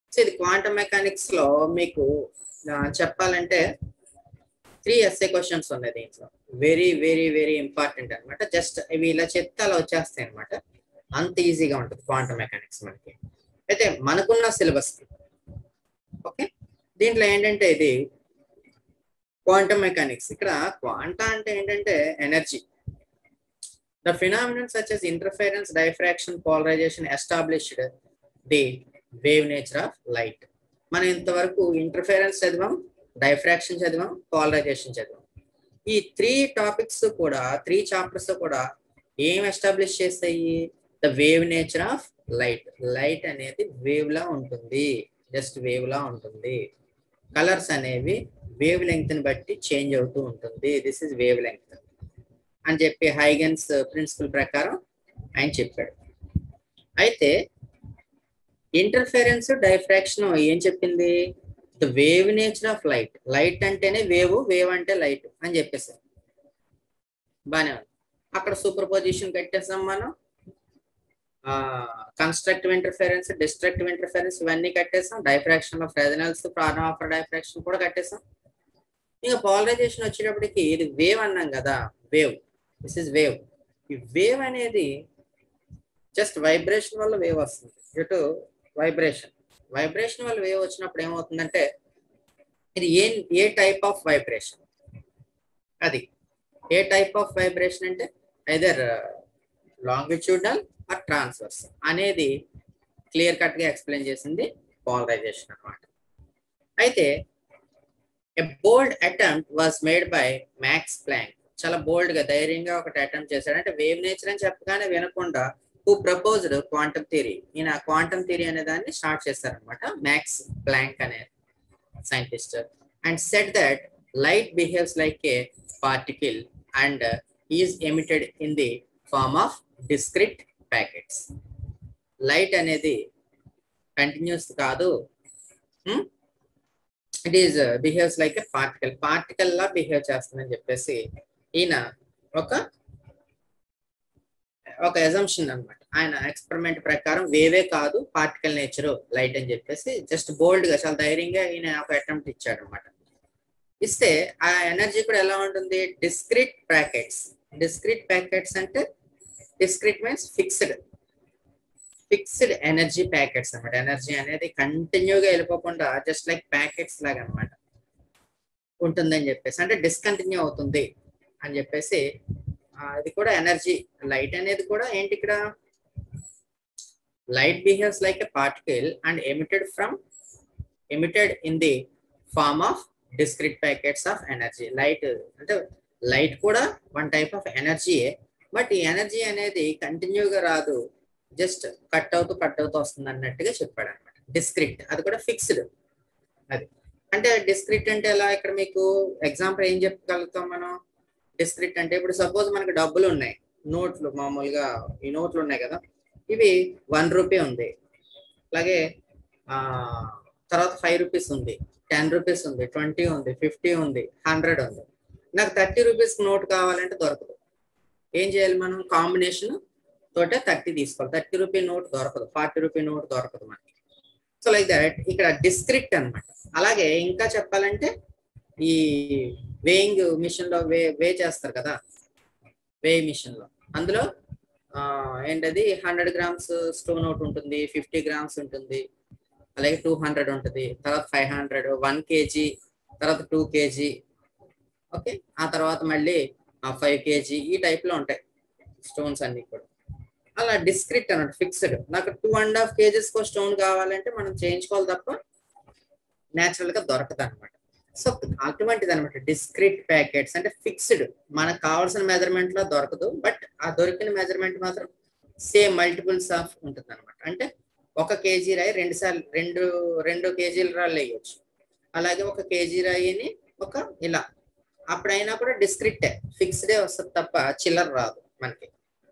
So ఇది quantum mechanics లో మీకు ఆ, చెప్పాలంటే త్రీ ఎస్ఏ క్వశ్చన్స్ ఉన్నాయి దీంట్లో వెరీ వెరీ వెరీ ఇంపార్టెంట్ అన్నమాట జస్ట్ ఇవి ఇలా చెప్తే అలా వచ్చేస్తాయి అనమాట అంత ఈజీగా ఉంటుంది క్వాంటమ్ మెకానిక్స్ మనకి అయితే మనకున్న సిలబస్ ఓకే దీంట్లో ఏంటంటే ఇది క్వాంటమ్ మెకానిక్స్ ఇక్కడ క్వాంటా అంటే ఏంటంటే energy the phenomenon such as interference diffraction polarization established the wave nature of light మనం ఇంతవరకు ఇంటర్ఫేరెన్స్ చదివాం డైఫ్రాక్షన్ చదివాం పోలరైజేషన్ చదివాం ఈ త్రీ టాపిక్స్ కూడా త్రీ చాప్టర్స్ కూడా ఏం ఎస్టాబ్లిష్ చేస్తాయి the wave nature of light light అనేది వేవ్ లా ఉంటుంది జస్ట్ వేవ్ లా ఉంటుంది కలర్స్ అనేవి వేవ్ లెంగ్త్ ని బట్టి చేంజ్ అవుతూ ఉంటుంది దిస్ ఇస్ వేవ్ లెంగ్త్ అని చెప్పి హైగన్స్ ప్రిన్సిపల్ ప్రకారం ఆయన చెప్పాడు అయితే ఇంటర్ఫెరెన్స్ డైఫ్రాక్షన్ ఏం చెప్పింది the wave nature of light light అంటేనే వేవ్ వేవ్ అంటే లైట్ అని చెప్పేసారు బానే ఉంది అక్కడ సూపర్ పొజిషన్ కట్టేసాం మనం కన్స్ట్రక్టివ్ ఇంటర్ఫెరెన్స్ డిస్ట్రక్టివ్ ఇంటర్ఫెరెన్స్ ఇవన్నీ కట్టేసాం diffraction of Fresnel's problem of diffraction కూడా కట్టేసాం ఇంకా పోలరైజేషన్ వచ్చేటప్పటికి ఇది వేవ్ అన్నాం కదా వేవ్ దిస్ ఇస్ వేవ్ ఈ వేవ్ అనేది జస్ట్ వైబ్రేషన్ వల్ల వేవ్ వస్తుంది ఇటు వైబ్రేషన్ వైబ్రేషన్ వల్ల వేవ్ వచ్చినప్పుడు ఏమవుతుందంటే ఇది a a type of vibration అది ఏ టైప్ ఆఫ్ వైబ్రేషన్ అంటే ఐదర్ లాంగిట్యూడల్ ఆర్ ట్రాన్స్వర్స్ అనేది క్లియర్ కట్ గా ఎక్స్ప్లెయిన్ చేసింది పోలరైజేషన్ అన్నమాట అయితే a bold attempt was made by max Planck చాలా బోల్డ్ గా ధైర్యంగా ఒకటి అటెంప్ట్ చేశాడు అంటే వేవ్ నేచర్ అని చెప్పగానే వినకుండా హూ ప్రపోజ్డ్ క్వాంటమ్ థియరీ ఈయన క్వాంటమ్ థియరీ అనే దాన్ని స్టార్ట్ చేశారనమాట మ్యాక్స్ ప్లాంక్ అనే scientist and said that light behaves like a particle and is emitted in the form of discrete packets light అనేది కంటిన్యూస్ కాదు it is behaves like a particle particle లా behave చేస్తుందని చెప్పేసి ఈయన ఒక ఒక ఎజంప్షన్ అన్నమాట ఆయన ఎక్స్పెరిమెంట్ ప్రకారం వేవే కాదు పార్టికల్ నేచర్ లైట్ అని చెప్పేసి జస్ట్ బోల్డ్ గా చాలా ధైర్యంగా ఈయన ఒక అటెంప్ట్ ఇచ్చాడు అనమాట ఇస్తే ఆ ఎనర్జీ కూడా ఎలా ఉంటుంది డిస్క్రిట్ ప్యాకెట్స్ డిస్క్రిట్ ప్యాకెట్స్ అంటే discrete means fixed fixed energy packets అనమాట ఎనర్జీ అనేది కంటిన్యూగా వెళ్ళిపోకుండా జస్ట్ లైక్ ప్యాకెట్స్ లాగా అనమాట ఉంటుందని చెప్పేసి అంటే డిస్కంటిన్యూ అవుతుంది అని చెప్పేసి అది కూడా ఎనర్జీ లైట్ అనేది కూడా ఏంటి ఇక్కడ light behaves like a particle and emitted from emitted in the form of discrete packets of energy light అంటే లైట్ కూడా వన్ టైప్ ఆఫ్ ఎనర్జీయే బట్ ఈ ఎనర్జీ అనేది కంటిన్యూగా రాదు జస్ట్ కట్ అవుతూ కట్ అవుతూ వస్తుంది అన్నట్టుగా చెప్పాడు అనమాట డిస్క్రిట్ అది కూడా ఫిక్స్డ్ అది అంటే డిస్క్రిట్ అంటే ఎలా ఇక్కడ మీకు ఎగ్జాంపుల్ ఏం చెప్పగలుగుతాం మనం డిస్క్రిట్ అంటే ఇప్పుడు సపోజ్ మనకి డబ్బులు ఉన్నాయి నోట్లు మామూలుగా ఈ నోట్లు ఉన్నాయి కదా ఇవి వన్ రూపీ ఉంది అలాగే తర్వాత ఫైవ్ రూపీస్ ఉంది టెన్ రూపీస్ ఉంది ట్వంటీ ఉంది ఫిఫ్టీ ఉంది హండ్రెడ్ ఉంది నాకు థర్టీ రూపీస్ నోట్ కావాలంటే దొరకదు ఏం చేయాలి మనం కాంబినేషన్ తోటే థర్టీ తీసుకోవాలి థర్టీ రూపీ నోట్ దొరకదు ఫార్టీ రూపీ నోట్ దొరకదు మనకి సో లైక్ దట్ ఇక్కడ డిస్క్రిక్ట్ అనమాట అలాగే ఇంకా చెప్పాలంటే ఈ వేయింగ్ మిషన్ లో వే వే చేస్తారు కదా వే మిషన్ లో అందులో ఏంటది హండ్రెడ్ గ్రామ్స్ స్టోన్ అవుట్ ఉంటుంది ఫిఫ్టీ గ్రామ్స్ ఉంటుంది అలాగే టూ హండ్రెడ్ ఉంటుంది తర్వాత ఫైవ్ హండ్రెడ్ వన్ కేజీ తర్వాత టూ కేజీ ఓకే ఆ తర్వాత మళ్ళీ ఫైవ్ కేజీ ఈ టైప్ లో ఉంటాయి స్టోన్స్ అన్ని కూడా అలా డిస్క్రిట్ అన్నట్టు ఫిక్స్డ్ నాకు టూ అండ్ హాఫ్ కేజెస్ కో స్టోన్ కావాలంటే మనం చేయించుకోవాలి తప్ప నేచురల్ గా దొరకదు అనమాట సో అటువంటిది అనమాట డిస్క్రిట్ ప్యాకెట్స్ అంటే ఫిక్స్డ్ మనకు కావాల్సిన మెజర్మెంట్ లో దొరకదు బట్ ఆ దొరికిన మెజర్మెంట్ మాత్రం సేమ్ మల్టిపుల్స్ ఆఫ్ ఉంటుంది అనమాట అంటే ఒక కేజీ రాయి రెండు సార్లు రెండు రెండు కేజీల రాళ్ళు వేయచ్చు అలాగే ఒక కేజీ రాయిని ఒక ఇలా అప్పుడైనా కూడా డిస్క్రిక్టే ఫిక్స్డే వస్తుంది తప్ప చిల్లర రాదు మనకి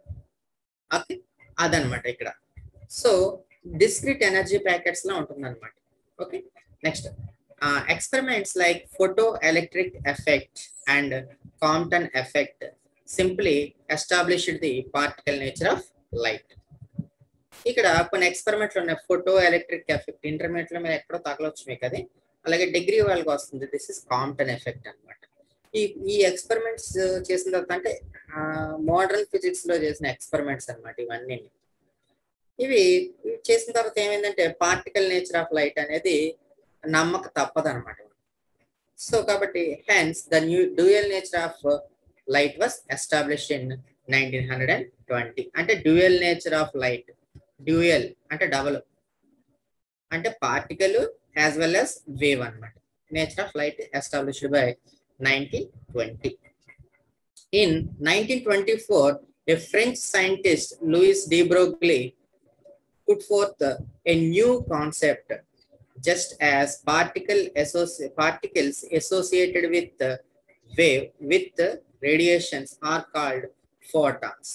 ఓకే అదనమాట ఇక్కడ సో డిస్క్రిట్ ఎనర్జీ ప్యాకెట్స్ లా ఉంటుంది అనమాట okay next experiments like photo electric effect and Compton effect simply established the particle nature of light ఇక్కడ కొన్ని ఎక్స్పెరిమెంట్లు ఉన్నాయి ఫోటో ఎలక్ట్రిక్ ఎఫెక్ట్ ఇంటర్మీడియట్ లో మీరు ఎక్కడో తగలొచ్చు మీకు అది అలాగే డిగ్రీ వాళ్ళకి వస్తుంది దిస్ ఇస్ కాంప్టన్ ఎఫెక్ట్ అన్నమాట ఈ ఈ ఎక్స్పెరిమెంట్స్ చేసిన తర్వాత అంటే మోడర్న్ ఫిజిక్స్ లో చేసిన ఎక్స్పెరిమెంట్స్ అన్నమాట ఇవన్నీ ఇవి ఇవి చేసిన తర్వాత ఏమైందంటే పార్టికల్ నేచర్ ఆఫ్ లైట్ అనేది నమ్మక తప్పదన్నమాట సో కాబట్టి hence the new dual nature of light was established in nineteen hundred and twenty అంటే dual nature of light dual అంటే డబల్ అంటే particle as well as wave అన్నమాట nature of light established by nineteen twenty in nineteen twenty four a French scientist Louis de Broglie put forth a new concept just as particle associ- particles associated with the wave with the radiations are called photons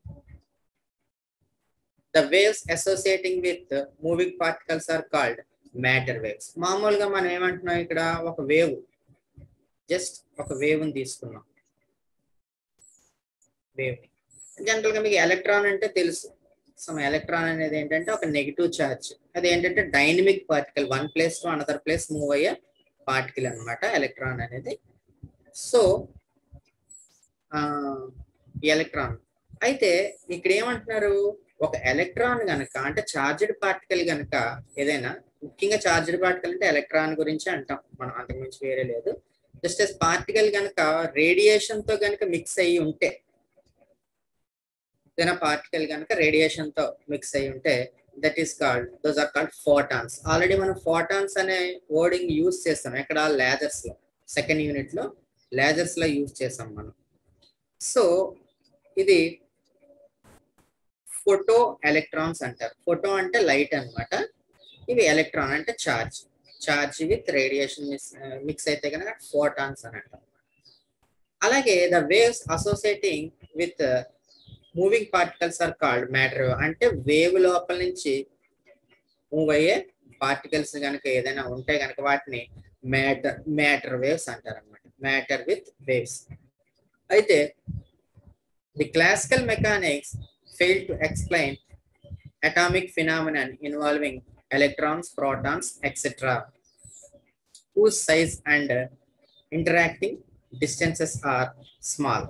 the waves associating with the moving particles are called matter waves మామూలుగా మనం ఏమంటున్నాం ఇక్కడ ఒక wave just ఒక wave ని తీసుకున్నాం wave general గా మీకు ఎలక్ట్రాన్ అంటే తెలుసు సమ్ ఎలక్ట్రాన్ అనేది ఏంటంటే ఒక నెగిటివ్ ఛార్జ్ అది ఏంటంటే dynamic particle one place to another place move అయ్యే పార్టికల్ అనమాట ఎలక్ట్రాన్ అనేది సో ఎలక్ట్రాన్ అయితే ఇక్కడ ఏమంటున్నారు ఒక ఎలక్ట్రాన్ గనక అంటే చార్జ్డ్ పార్టికల్ గనక ఏదైనా ముఖ్యంగా చార్జ్డ్ పార్టికల్ అంటే ఎలక్ట్రాన్ గురించి అంటాం మనం అంతకుమించి వేరే లేదు జస్ట్ ఎస్ పార్టికల్ గనక రేడియేషన్ తో గనక మిక్స్ అయ్యి ఉంటే ఏదైనా పార్టికల్ కనుక రేడియేషన్ తో మిక్స్ అయి ఉంటే that is called those are called photons already మనం ఫోటాన్స్ అనే వర్డింగ్ యూజ్ చేస్తాం ఎక్కడ లేజర్స్ లో సెకండ్ యూనిట్ లో లేజర్స్ లో యూజ్ చేసాం మనం సో ఇది ఫోటో ఎలక్ట్రాన్స్ అంటారు ఫోటో అంటే లైట్ అన్నమాట ఇవి ఎలక్ట్రాన్ అంటే charge charge with radiation mix అయితే కనుక ఫోటాన్స్ అని అంటాం అలాగే the waves associating with moving particles are called matter అంటే వేవ్ లోపల నుంచి మూవ్ అయ్యే పార్టికల్స్ కనుక ఏదైనా ఉంటే కనుక వాటిని మ్యాటర్ మ్యాటర్ వేవ్స్ అంటారు అనమాట మ్యాటర్ విత్ వేవ్స్ అయితే the classical mechanics fail to explain atomic phenomenon involving electrons protons etcetera whose size and interacting distances are small.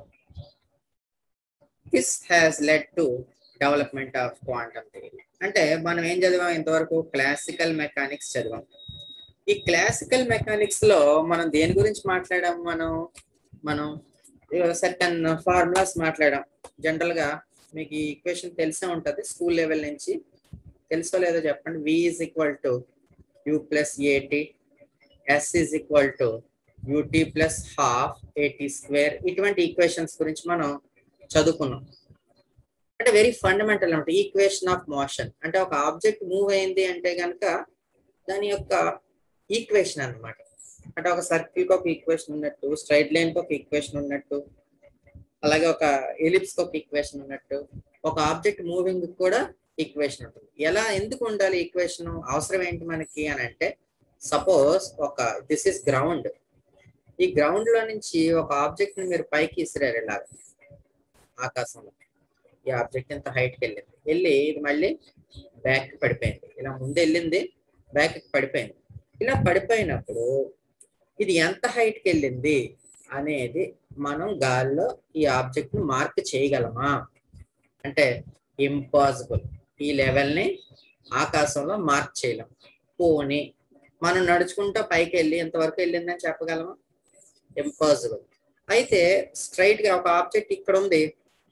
This has led to development of quantum theory అంటే మనం ఏం చదివాం ఇంతవరకు classical mechanics చదివాం ఈ classical mechanics లో మనం దేని గురించి మాట్లాడాం మనం మనం సర్టన్ ఫార్ములాస్ మాట్లాడాం జనరల్ గా మీకు ఈ ఈక్వేషన్ తెలిసే ఉంటది స్కూల్ లెవెల్ నుంచి తెలుసో లేదో చెప్పండి v is equal to u plus a t s is equal to u t plus half a t square ఇటువంటి ఈక్వేషన్స్ గురించి మనం చదువుకున్నాం అంటే వెరీ ఫండమెంటల్ అనమాట ఈక్వేషన్ ఆఫ్ మోషన్ అంటే ఒక ఆబ్జెక్ట్ మూవ్ అయింది అంటే కనుక దాని యొక్క ఈక్వేషన్ అన్నమాట అంటే ఒక సర్కిల్ కి ఒక ఈక్వేషన్ ఉన్నట్టు స్ట్రైట్ లైన్ కి ఒక ఈక్వేషన్ ఉన్నట్టు అలాగే ఒక ఎలిప్స్ కి ఒక ఈక్వేషన్ ఉన్నట్టు ఒక ఆబ్జెక్ట్ మూవింగ్ కూడా ఈక్వేషన్ ఉంటుంది ఎలా ఎందుకు ఉండాలి ఈక్వేషన్ అవసరం ఏంటి మనకి అని అంటే సపోజ్ ఒక దిస్ ఇస్ గ్రౌండ్ ఈ గ్రౌండ్ లో నుంచి ఒక ఆబ్జెక్ట్ ని మీరు పైకి ఇసిరారు ఇలాగ ఆకాశంలో ఈ ఆబ్జెక్ట్ ఎంత హైట్ కి వెళ్ళింది వెళ్ళి ఇది మళ్ళీ బ్యాక్ పడిపోయింది ఇలా ముందు వెళ్ళింది బ్యాక్ పడిపోయింది ఇలా పడిపోయినప్పుడు ఇది ఎంత హైట్ కి వెళ్ళింది అనేది మనం గాల్లో ఈ ఆబ్జెక్ట్ ని మార్క్ చేయగలమా అంటే ఇంపాసిబుల్ ఈ లెవెల్ ని ఆకాశంలో మార్క్ చేయలేం పోనీ మనం నడుచుకుంటూ పైకి వెళ్ళి ఎంతవరకు వెళ్ళిందని చెప్పగలమా ఇంపాసిబుల్ అయితే స్ట్రైట్ గా ఒక ఆబ్జెక్ట్ ఇక్కడ ఉంది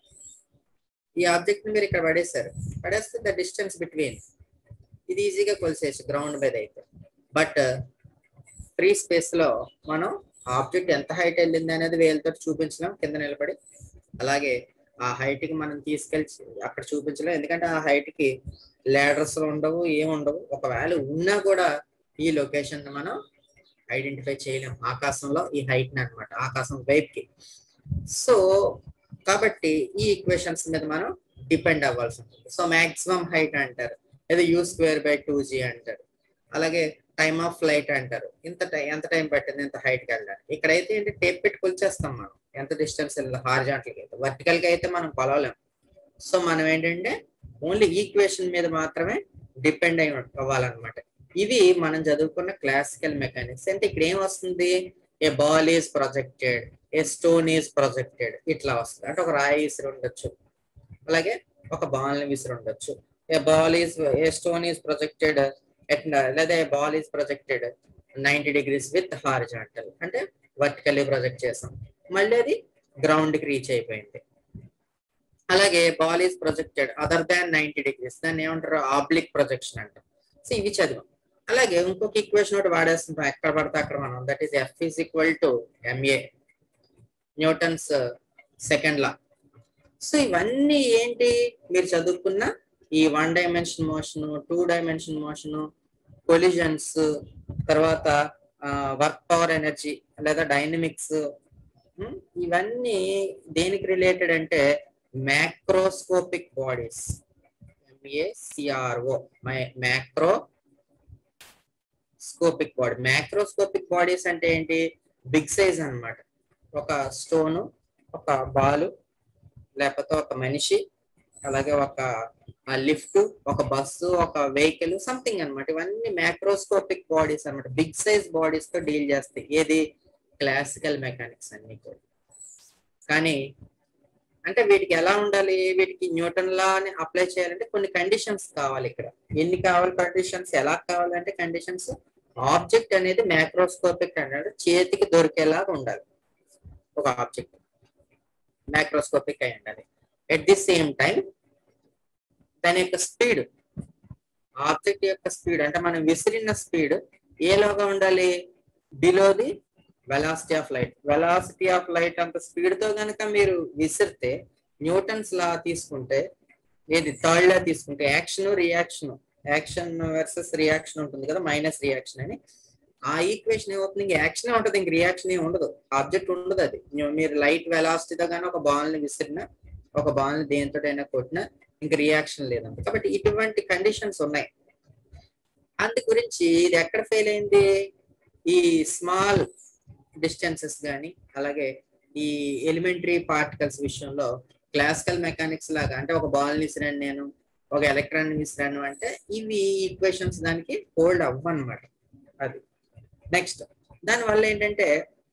ఈ ఆబ్జెక్ట్ ని మీరు ఇక్కడ పడేశారు పడేస్తే ద డిస్టెన్స్ బిట్వీన్ ఇది ఈజీగా కొలిసేయచ్చు గ్రౌండ్ మీద అయితే బట్ ఫ్రీ స్పేస్ లో మనం ఆబ్జెక్ట్ ఎంత హైట్ వెళ్ళింది అనేది వేలతో చూపించలేం కింద నిలబడి అలాగే ఆ హైట్ కి మనం తీసుకెళ్ళి అక్కడ చూపించలేం ఎందుకంటే ఆ హైట్ కి లేడర్స్ ఉండవు ఏమి ఉండవు ఒకవేళ ఉన్నా కూడా ఈ లొకేషన్ మనం ఐడెంటిఫై చేయలేం ఆకాశంలో ఈ హైట్ ని అనమాట ఆకాశం వైపు కి సో కాబట్టి ఈ ఈక్వేషన్స్ మీద మనం డిపెండ్ అవ్వాల్సి ఉంటుంది సో మాక్సిమం హైట్ అంటారు లేదా u square by two g అంటారు అలాగే టైమ్ ఆఫ్ ఫ్లైట్ అంటారు ఇంత టైం ఎంత టైం పట్టింది ఇంత హైట్ కి వెళ్ళడానికి ఇక్కడైతే ఏంటి టేప్ పెట్టి కొలిచేస్తాం మనం ఎంత డిస్టెన్స్ వెళ్ళాలి హార్జాంటల్ కి అయితే వర్టికల్ కి అయితే మనం కొలవలేం సో మనం ఏంటంటే ఓన్లీ ఈక్వేషన్ మీద మాత్రమే డిపెండ్ అయి అవ్వాలన్నమాట ఇది మనం చదువుకున్న క్లాసికల్ మెకానిక్స్ అంటే ఇక్కడ ఏం వస్తుంది a ball is projected a stone is projected ఇట్లా వస్తుంది అంటే ఒక రాయి విసిరి ఉండొచ్చు అలాగే ఒక బాల్ ని విసిరి ఉండొచ్చు a ball is a stone is projected లేదా a ball is projected ninety degrees with horizontal అంటే వర్టికల్లీ ప్రొజెక్ట్ చేసాం మళ్ళీ అది గ్రౌండ్ కి రీచ్ అయిపోయింది అలాగే ball is projected other than ninety degrees దాన్ని ఏమంటారు ఆబ్లిక్ ప్రొజెక్షన్ అంటారు సో ఇవి చదివాం అలాగే ఇంకొక ఈక్వేషన్ ఒకటి వాడేస్తుంటాం ఎక్కడ పడితే అక్కడ మనం that is F is equal to MA Newton's second law so ఇవన్నీ ఏంటి మీరు చదువుకున్న ఈ one dimension motion two dimension motion collisions తర్వాత వర్క్ పవర్ ఎనర్జీ లేదా డైనమిక్స్ ఇవన్నీ దేనికి రిలేటెడ్ అంటే macroscopic bodies MACRO macroscopic body macroscopic bodies అంటే ఏంటి బిగ్ సైజ్ అన్నమాట ఒక స్టోన్ ఒక బాలు లేకపోతే ఒక మనిషి అలాగే ఒక లిఫ్ట్ ఒక బస్సు ఒక వెహికల్ సంథింగ్ అన్నమాట ఇవన్నీ మ్యాక్రోస్కోపిక్ బాడీస్ అన్నమాట బిగ్ సైజ్ బాడీస్ తో డీల్ చేస్తాయి ఏది క్లాసికల్ మెకానిక్స్ అన్ని కూడా కానీ అంటే వీటికి ఎలా ఉండాలి వీటికి న్యూటన్ లా అని అప్లై చేయాలంటే కొన్ని కండిషన్స్ కావాలి ఇక్కడ ఎన్ని కావాలి కండిషన్స్ ఎలా కావాలంటే కండిషన్స్ ఆబ్జెక్ట్ అనేది మ్యాక్రోస్కోపిక్ అనేది చేతికి దొరికేలాగా ఉండాలి ఒక ఆబ్జెక్ట్ మ్యాక్రోస్కోపిక్ అయి ఉండాలి ఎట్ ది సేమ్ టైం దాని యొక్క స్పీడ్ ఆబ్జెక్ట్ యొక్క స్పీడ్ అంటే మనం విసిరిన స్పీడ్ ఏలోగా ఉండాలి below the velocity of light velocity of light అంత స్పీడ్ తో కనుక మీరు విసిరితే న్యూటన్స్ లా తీసుకుంటే ఏది థర్డ్ లా తీసుకుంటే action reaction action versus reaction ఉంటుంది కదా మైనస్ రియాక్షన్ అని ఆ ఈక్వేషన్ ఏమవుతుంది ఇంక యాక్షన్ ఉంటుంది ఇంక రియాక్షన్ ఏమి ఉండదు ఆబ్జెక్ట్ ఉండదు అది మీరు లైట్ వెలాసిటీతో కానీ ఒక బాల్ ని విసిరినా ఒక బాల్ ని దేనితో అయినా కొట్టినా ఇంక రియాక్షన్ లేదంట కాబట్టి ఇటువంటి కండిషన్స్ ఉన్నాయి అందు గురించి ఇది ఎక్కడ ఫెయిల్ అయింది ఈ స్మాల్ డిస్టెన్సెస్ కానీ అలాగే ఈ ఎలిమెంటరీ పార్టికల్స్ విషయంలో క్లాసికల్ మెకానిక్స్ లాగా అంటే ఒక బాల్ విసిరాను నేను ఒక ఎలక్ట్రాన్ విసిరాను అంటే ఇవి ఈక్వేషన్స్ దానికి హోల్డ్ అవ్వనమాట అది నెక్స్ట్ దానివల్ల ఏంటంటే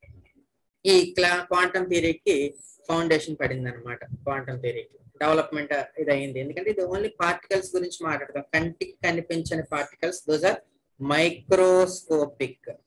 ఈ క్లా క్వాంటమ్ థియరీకి ఫౌండేషన్ పడింది అనమాట క్వాంటమ్ థియరీకి డెవలప్మెంట్ ఇది అయింది ఎందుకంటే ఇది ఓన్లీ పార్టికల్స్ గురించి మాట్లాడతాం కంటికి కనిపించని particles those are microscopic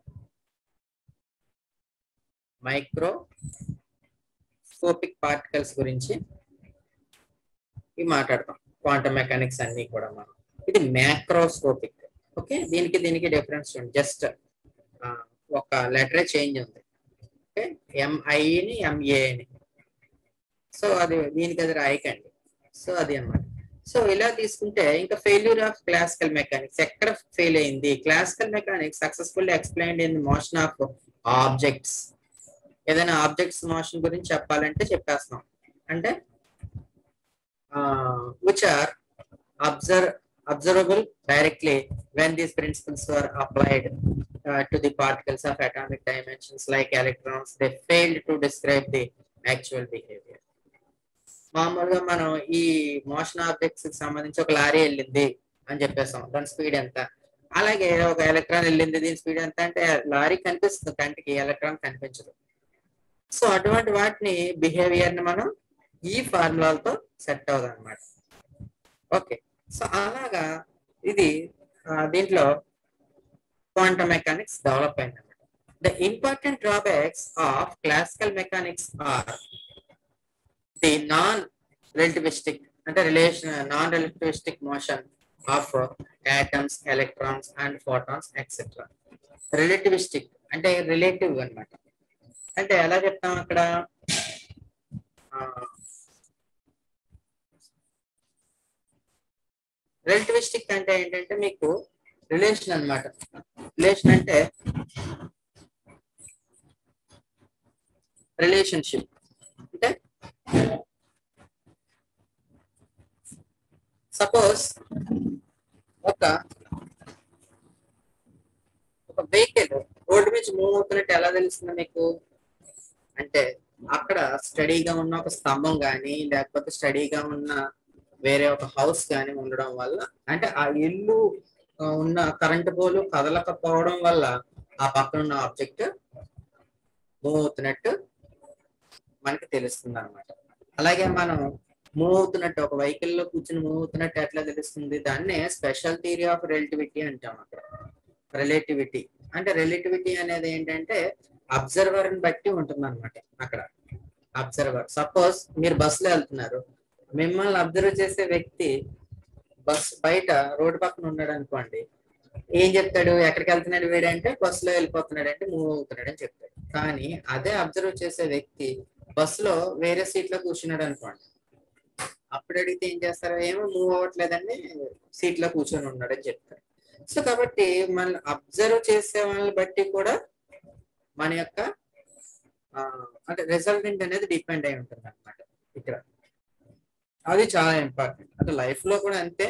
microscopic particles గురించి ఇవి మాట్లాడతాం క్వాంటమ్ మెకానిక్స్ అన్ని కూడా మనం ఇది మ్యాక్రోస్కోపిక్ ఓకే దీనికి దీనికి డిఫరెన్స్ ఉంది జస్ట్ ఒక లెటరే చేంజ్ ఉంది ఓకే ఎంఐని ఎంఏని సో అది దీనికి అది రాయకండి సో అది అన్నమాట సో ఇలా తీసుకుంటే ఇంకా ఫెయిల్యూర్ ఆఫ్ క్లాసికల్ మెకానిక్స్ ఎక్కడ ఫెయిల్ అయింది classical mechanics successfully explain in motion of objects ఏదైనా ఆబ్జెక్ట్స్ మోషన్ గురించి చెప్పాలంటే చెప్పేస్తున్నాం అంటే which are observe observable directly when these principles were applied uh, to the particles of atomic dimensions like electrons they failed to describe the actual behavior మామూలుగా మనం ఈ motion objects కి సంబంధించి ఒక లారీ వెళ్ళింది అని చెప్పేస్తాం దాని స్పీడ్ ఎంత అలాగే ఒక ఎలక్ట్రాన్ వెళ్ళింది దీని స్పీడ్ ఎంత అంటే లారీ కనిపిస్తుంది కంటికి ఎలక్ట్రాన్ కనిపించదు సో అటువంటి వాటిని బిహేవియర్ ని మనం ఈ ఫార్ములాలతో సెట్ అవుతుంది అనమాట ఓకే సో అలాగా ఇది దీంట్లో క్వాంటమ్ మెకానిక్స్ డెవలప్ అయింది అనమాట the important drawbacks of classical mechanics are the non relativistic అంటే relation non relativistic motion of atoms electrons and photons etcetera relativistic అంటే రిలేటివ్ అనమాట అంటే ఎలా చెప్తాం అక్కడ రిలేటివిస్టిక్ అంటే ఏంటంటే మీకు రిలేషన్ అన్నమాట రిలేషన్ అంటే రిలేషన్షిప్ అంటే సపోజ్ ఒక ఒక వెహికల్ రోడ్డు మీద మూవ్ అవుతున్నట్టు ఎలా తెలుస్తుంది మీకు అంటే అక్కడ స్టడీగా ఉన్న ఒక స్తంభం కానీ లేకపోతే స్టడీగా ఉన్న వేరే ఒక హౌస్ కానీ ఉండడం వల్ల అంటే ఆ ఇల్లు ఆ, ఉన్న కరెంటు పోలు కదలకపోవడం వల్ల ఆ పక్కన ఉన్న ఆబ్జెక్ట్ మూవ్ అవుతున్నట్టు మనకి తెలుస్తుంది అనమాట అలాగే మనం మూవ్ అవుతున్నట్టు ఒక వెహికల్ లో కూర్చుని మూవ్ అవుతున్నట్టు ఎట్లా తెలుస్తుంది దాన్నే స్పెషల్ థియరీ ఆఫ్ రిలేటివిటీ అంటాం అక్కడ రిలేటివిటీ అంటే రిలేటివిటీ అనేది ఏంటంటే అబ్జర్వర్ ని బట్టి ఉంటుంది అనమాట అక్కడ అబ్జర్వర్ సపోజ్ మీరు బస్సులో వెళ్తున్నారు మిమ్మల్ని అబ్జర్వ్ చేసే వ్యక్తి బస్ బయట రోడ్డు పక్కన ఉన్నాడు అనుకోండి ఏం చెప్తాడు ఎక్కడికి వెళ్తున్నాడు వీడంటే బస్సులో వెళ్ళిపోతున్నాడు అంటే మూవ్ అవుతున్నాడు అని చెప్తాడు కానీ అదే అబ్జర్వ్ చేసే వ్యక్తి బస్సులో వేరే సీట్ లో కూర్చున్నాడు అనుకోండి అప్పుడు అడిగితే ఏం చేస్తారు ఏమో మూవ్ అవ్వట్లేదండి సీట్ లో కూర్చొని ఉన్నాడు అని చెప్తారు సో కాబట్టి మన అబ్జర్వ్ చేసే వాళ్ళని బట్టి కూడా మన యొక్క ఆ, అంటే రిజల్టెంట్ అనేది డిపెండ్ అయి ఉంటుంది అనమాట ఇక్కడ అది చాలా ఇంపార్టెంట్ అంటే లైఫ్ లో కూడా అంతే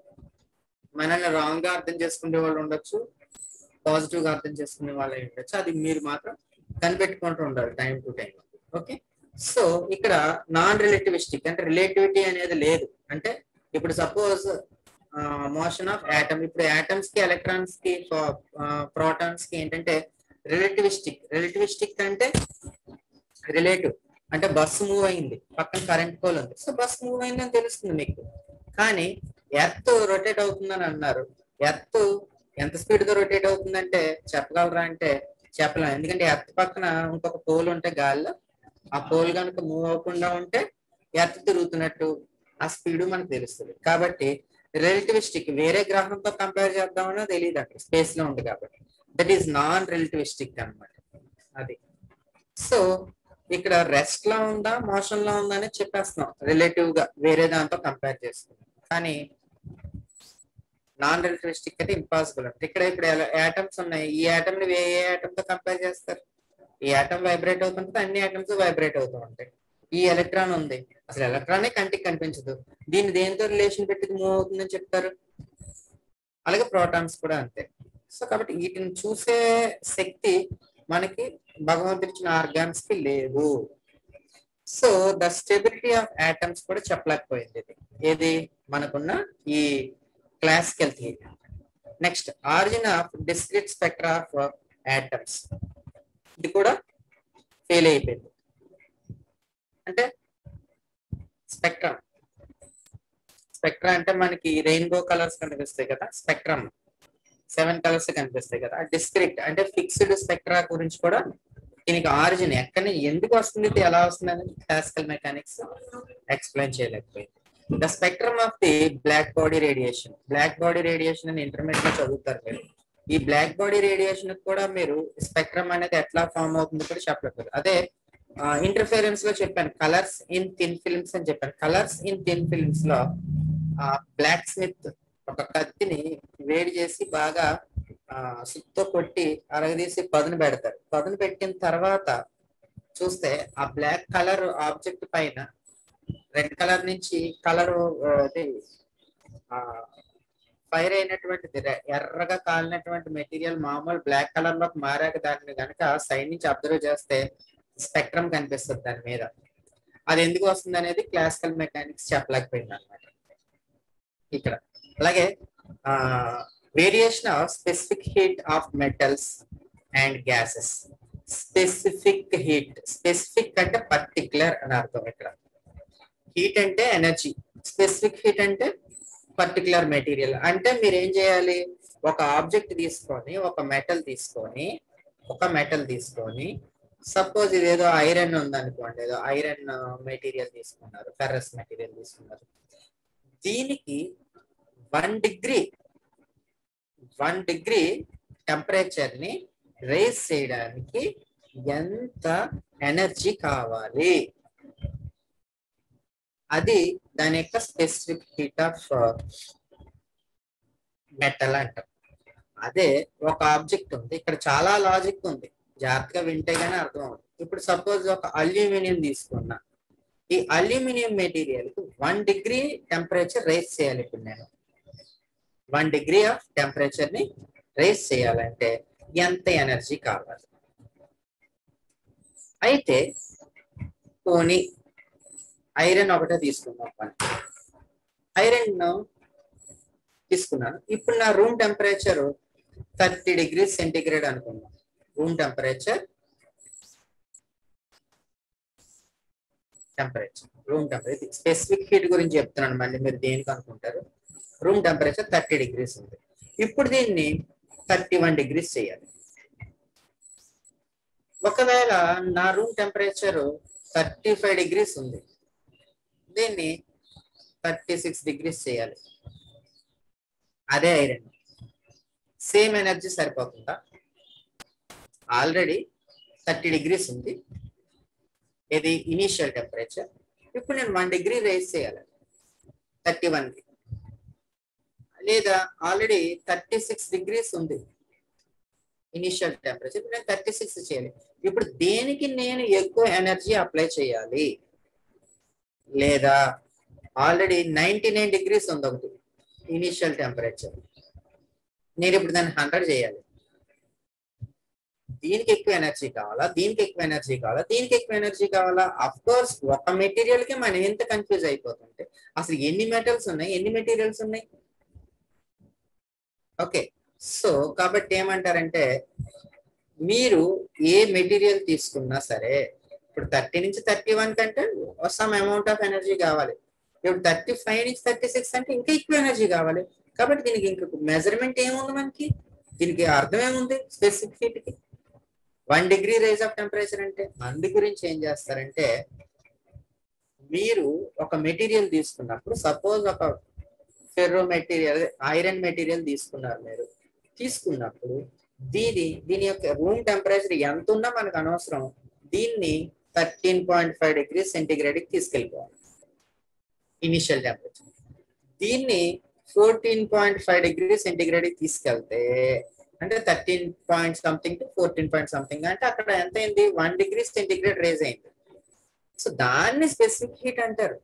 మనల్ని రాంగ్ గా అర్థం చేసుకునే వాళ్ళు ఉండొచ్చు పాజిటివ్ గా అర్థం చేసుకునే వాళ్ళు అయి ఉండొచ్చు అది మీరు మాత్రం కనిపెట్టుకుంటూ ఉండాలి time to time okay so ఇక్కడ నాన్ రిలేటివిస్టిక్ అంటే రిలేటివిటీ అనేది లేదు అంటే ఇప్పుడు సపోజ్ మోషన్ ఆఫ్ యాటమ్ ఇప్పుడు యాటమ్స్ కి ఎలక్ట్రాన్స్ కి ప్రోటాన్స్ కి ఏంటంటే రిలేటివిస్టిక్ రిలేటివిస్టిక్ అంటే రిలేటివ్ అంటే బస్సు మూవ్ అయింది పక్కన కరెంట్ పోల్ ఉంది సో బస్సు మూవ్ అయిందని తెలుస్తుంది మీకు కానీ ఎర్త్ రొటేట్ అవుతుందని అన్నారు ఎర్త్ ఎంత స్పీడ్ తో రొటేట్ అవుతుందంటే చెప్పగలరా అంటే చెప్పలేం ఎందుకంటే ఎర్త్ పక్కన ఇంకొక పోల్ ఉంటే గాలిలో ఆ పోల్ కనుక మూవ్ అవ్వకుండా ఉంటే ఎర్త్ తిరుగుతున్నట్టు ఆ స్పీడ్ మనకు తెలుస్తుంది కాబట్టి రిలేటివిస్టిక్ వేరే గ్రహంతో కంపేర్ చేద్దామన్నా తెలియదు అక్కడ స్పేస్ లో ఉంది కాబట్టి దట్ ఈస్ నాన్ రిలేటివిస్టిక్ అన్నమాట అది సో ఇక్కడ రెస్ట్ లో ఉందా మోషన్ లో ఉందా అని చెప్పేస్తున్నాం రిలేటివ్ గా వేరే దాంతో కంపేర్ చేస్తున్నాం కానీ నాన్ రిలేటివిస్టిక్ అయితే ఇంపాసిబుల్ అంటే ఇక్కడ ఇప్పుడు యాటమ్స్ ఉన్నాయి ఈ యాటమ్ ని ఏ యాటమ్ తో కంపేర్ చేస్తారు ఈ యాటమ్ వైబ్రేట్ అవుతుంటే అన్ని యాటమ్స్ వైబ్రేట్ అవుతూ ఉంటాయి ఈ ఎలక్ట్రాన్ ఉంది అసలు ఎలక్ట్రానే కంటికి కనిపించదు దీన్ని దేంతో రిలేషన్ పెట్టి మూవ్ అవుతుందని చెప్తారు అలాగే ప్రోటాన్స్ కూడా అంతే సో కాబట్టి వీటిని చూసే శక్తి మనకి భగవంతుడి ఇచ్చిన ఆర్గాన్స్ కి లేదు so the stability of atoms కూడా చెప్పలేకపోయింది ఇది ఏది మనకున్న ఈ classical theory next origin of discrete spectra of atoms ఇది కూడా ఫెయిల్ అయిపోయింది అంటే స్పెక్ట్రమ్ స్పెక్ట్రా అంటే మనకి రెయిన్బో కలర్స్ కనిపిస్తాయి కదా స్పెక్ట్రమ్ సెవెన్ కలర్స్ కనిపిస్తాయి కదా డిస్క్రిక్ట్ అంటే ఫిక్స్డ్ స్పెక్ట్రా గురించి కూడా దీనికి ఆరిజిన్ ఎక్కడ ఎందుకు వస్తుంది ఇది ఎలా వస్తుంది అనేది క్లాసికల్ మెకానిక్స్ ఎక్స్ప్లెయిన్ చేయలేకపోయింది the spectrum of the black body radiation black body radiation అని ఇంటర్మీడియట్ లో చదువుతారు మీరు ఈ బ్లాక్ బాడీ రేడియేషన్ కూడా మీరు స్పెక్ట్రమ్ అనేది ఎట్లా ఫామ్ అవుతుంది కూడా చెప్పలేదు అదే ఇంటర్ఫిరెన్స్ లో చెప్పాను కలర్స్ ఇన్ థిన్ ఫిల్మ్స్ అని చెప్పాను కలర్స్ ఇన్ థిన్ ఫిల్మ్స్ లో బ్లాక్ స్మిత్ ఒక కత్తిని వేడి చేసి బాగా ఆ సుత్తో కొట్టి అరగదీసి పదును పెడతారు పదును పెట్టిన తర్వాత చూస్తే ఆ బ్లాక్ కలర్ ఆబ్జెక్ట్ పైన రెడ్ కలర్ నుంచి కలర్ ఫైర్ అయినటువంటిది రె- ఎర్రగా కాలినటువంటి మెటీరియల్ మామూలు బ్లాక్ కలర్ లోకి మారాక దాన్ని కనుక సైడ్ నుంచి అబ్జర్వ్ చేస్తే స్పెక్ట్రమ్ కనిపిస్తుంది దాని మీద అది ఎందుకు వస్తుంది అనేది క్లాసికల్ మెకానిక్స్ చెప్పలేకపోయింది అనమాట ఇక్కడ అలాగే variation of specific heat of metals and gases specific heat specific అంటే పర్టికులర్ అని అర్థం ఇక్కడ హీట్ అంటే ఎనర్జీ స్పెసిఫిక్ హీట్ అంటే పర్టికులర్ మెటీరియల్ అంటే మీరు ఏం చేయాలి ఒక ఆబ్జెక్ట్ తీసుకొని ఒక మెటల్ తీసుకొని ఒక మెటల్ తీసుకొని సపోజ్ ఇదేదో ఐరన్ ఉందనుకోండి ఏదో ఐరన్ మెటీరియల్ తీసుకున్నారు ఫెర్రస్ మెటీరియల్ తీసుకున్నారు దీనికి one degree one degree temperature ని రేస్ చేయడానికి ఎంత ఎనర్జీ కావాలి అది దాని యొక్క స్పెసిఫిక్ హీట్ ఆఫ్ మెటల్ అంటాం అదే ఒక ఆబ్జెక్ట్ ఉంది ఇక్కడ చాలా లాజిక్ ఉంది జాగ్రత్తగా వింటే గానీ అర్థం అవుతుంది ఇప్పుడు సపోజ్ ఒక అల్యూమినియం తీసుకున్నా ఈ అల్యూమినియం మెటీరియల్ కి వన్ డిగ్రీ టెంపరేచర్ రేస్ చేయాలి ఇప్పుడు నేను వన్ డిగ్రీ ఆఫ్ టెంపరేచర్ ని రేస్ చేయాలంటే ఎంత ఎనర్జీ కావాలి అయితే పోనీ ఐరన్ ఒకటే తీసుకుందాం పని ఐరన్ తీసుకున్నాను ఇప్పుడు నా room temperature thirty degrees centigrade అనుకున్నాను room temperature temperature room temperature specific heat గురించి చెప్తున్నాను మళ్ళీ మీరు దేనికి అనుకుంటారు రూమ్ టెంపరేచర్ థర్టీ డిగ్రీస్ ఉంది ఇప్పుడు దీన్ని థర్టీ వన్ డిగ్రీస్ చేయాలి ఒకవేళ నా room temperature thirty five degrees ఉంది దీన్ని థర్టీ సిక్స్ డిగ్రీస్ చేయాలి అదే ఐరన్ సేమ్ ఎనర్జీ సరిపోకుండా ఆల్రెడీ థర్టీ డిగ్రీస్ ఉంది ఇది ఇనీషియల్ టెంపరేచర్ ఇప్పుడు నేను వన్ డిగ్రీ రైజ్ చేయాలి థర్టీ వన్ లేదా ఆల్రెడీ థర్టీ సిక్స్ డిగ్రీస్ ఉంది ఇనిషియల్ టెంపరేచర్ ఇప్పుడు నేను థర్టీ సిక్స్ చేయాలి ఇప్పుడు దేనికి నేను ఎక్కువ ఎనర్జీ అప్లై చేయాలి లేదా ఆల్రెడీ నైన్టీ నైన్ డిగ్రీస్ ఉంది ఒకటి ఇనిషియల్ టెంపరేచర్ నేను ఇప్పుడు దాన్ని హండ్రెడ్ చేయాలి దీనికి ఎక్కువ ఎనర్జీ కావాలా దీనికి ఎక్కువ ఎనర్జీ కావాలా దీనికి ఎక్కువ ఎనర్జీ కావాలా అఫ్ కోర్స్ ఒక మెటీరియల్ కి మనం ఎంత కన్ఫ్యూజ్ అయిపోతుంటే అసలు ఎన్ని మెటల్స్ ఉన్నాయి ఎన్ని మెటీరియల్స్ ఉన్నాయి ఓకే సో కాబట్టి ఏమంటారంటే మీరు ఏ మెటీరియల్ తీసుకున్నా సరే ఇప్పుడు థర్టీ నుంచి థర్టీ వన్ కంటే సమ్ అమౌంట్ ఆఫ్ ఎనర్జీ కావాలి ఇప్పుడు థర్టీ ఫైవ్ నుంచి థర్టీ సిక్స్ అంటే ఇంకా ఎక్కువ ఎనర్జీ కావాలి కాబట్టి దీనికి ఇంకా మెజర్మెంట్ ఏముంది మనకి దీనికి అర్థం ఏముంది స్పెసిఫిక్ హీట్ కి one degree rise of temperature అంటే అందు గురించి ఏం చేస్తారంటే మీరు ఒక మెటీరియల్ తీసుకున్నప్పుడు సపోజ్ ఒక ఫెర్రో మెటీరియల్ ఐరన్ మెటీరియల్ తీసుకున్నారు మీరు తీసుకున్నప్పుడు దీని దీని యొక్క రూమ్ టెంపరేచర్ ఎంత ఉన్నా మనకు అనవసరం దీన్ని thirteen point five degree centigrade కి తీసుకెళ్ళిపోవాలి ఇనిషియల్ టెంపరేచర్ దీన్ని fourteen point five degree centigrade కి తీసుకెళ్తే అంటే thirteen point something to fourteen point something అంటే అక్కడ ఎంత అయింది వన్ డిగ్రీ సెంటిగ్రేడ్ రేజ్ అయింది సో దాన్ని స్పెసిఫిక్ హీట్ అంటారు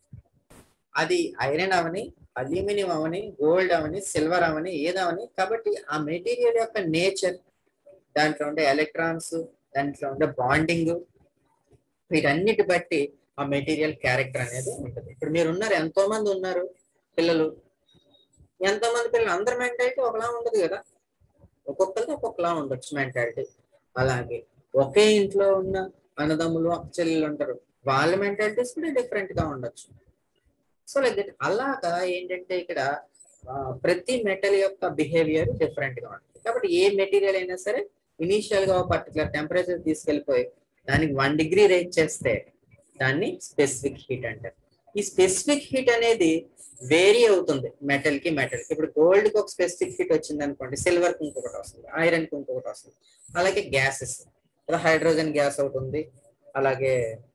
అది ఐరన్ అవని అల్యూమినియం అవని గోల్డ్ అవని సిల్వర్ అవని ఏదవని కాబట్టి ఆ మెటీరియల్ యొక్క నేచర్ దాంట్లో ఉండే ఎలక్ట్రాన్స్ దాంట్లో ఉండే బాండింగ్ వీటన్నిటి బట్టి ఆ మెటీరియల్ క్యారెక్టర్ అనేది ఉంటుంది ఇప్పుడు మీరు ఉన్నారు ఎంతో మంది ఉన్నారు పిల్లలు ఎంతో మంది పిల్లలు అందరి మెంటాలిటీ ఒకలా ఉండదు కదా ఒక్కొక్కరికి ఒక్కొక్కలా ఉండొచ్చు మెంటాలిటీ అలాగే ఒకే ఇంట్లో ఉన్న అన్నదమ్ములు చెల్లెలు ఉంటారు వాళ్ళ మెంటాలిటీస్ కూడా డిఫరెంట్ గా ఉండొచ్చు సో లైక్ దట్ అలాగా ఏంటంటే ఇక్కడ ప్రతి మెటల్ యొక్క బిహేవియర్ డిఫరెంట్ గా ఉంటుంది కాబట్టి ఏ మెటీరియల్ అయినా సరే ఇనీషియల్ గా పర్టికులర్ టెంపరేచర్ తీసుకెళ్లిపోయి దానికి వన్ డిగ్రీ రేట్ చేస్తే దాన్ని స్పెసిఫిక్ హీట్ అంటారు ఈ స్పెసిఫిక్ హీట్ అనేది వేరీ అవుతుంది మెటల్ కి మెటల్ కి ఇప్పుడు గోల్డ్ కి ఒక స్పెసిఫిక్ హీట్ వచ్చింది అనుకోండి సిల్వర్ కి ఇంకొకటి వస్తుంది ఐరన్ కి ఇంకొకటి వస్తుంది అలాగే గ్యాసెస్ హైడ్రోజన్ గ్యాస్ ఒకటి ఉంది అలాగే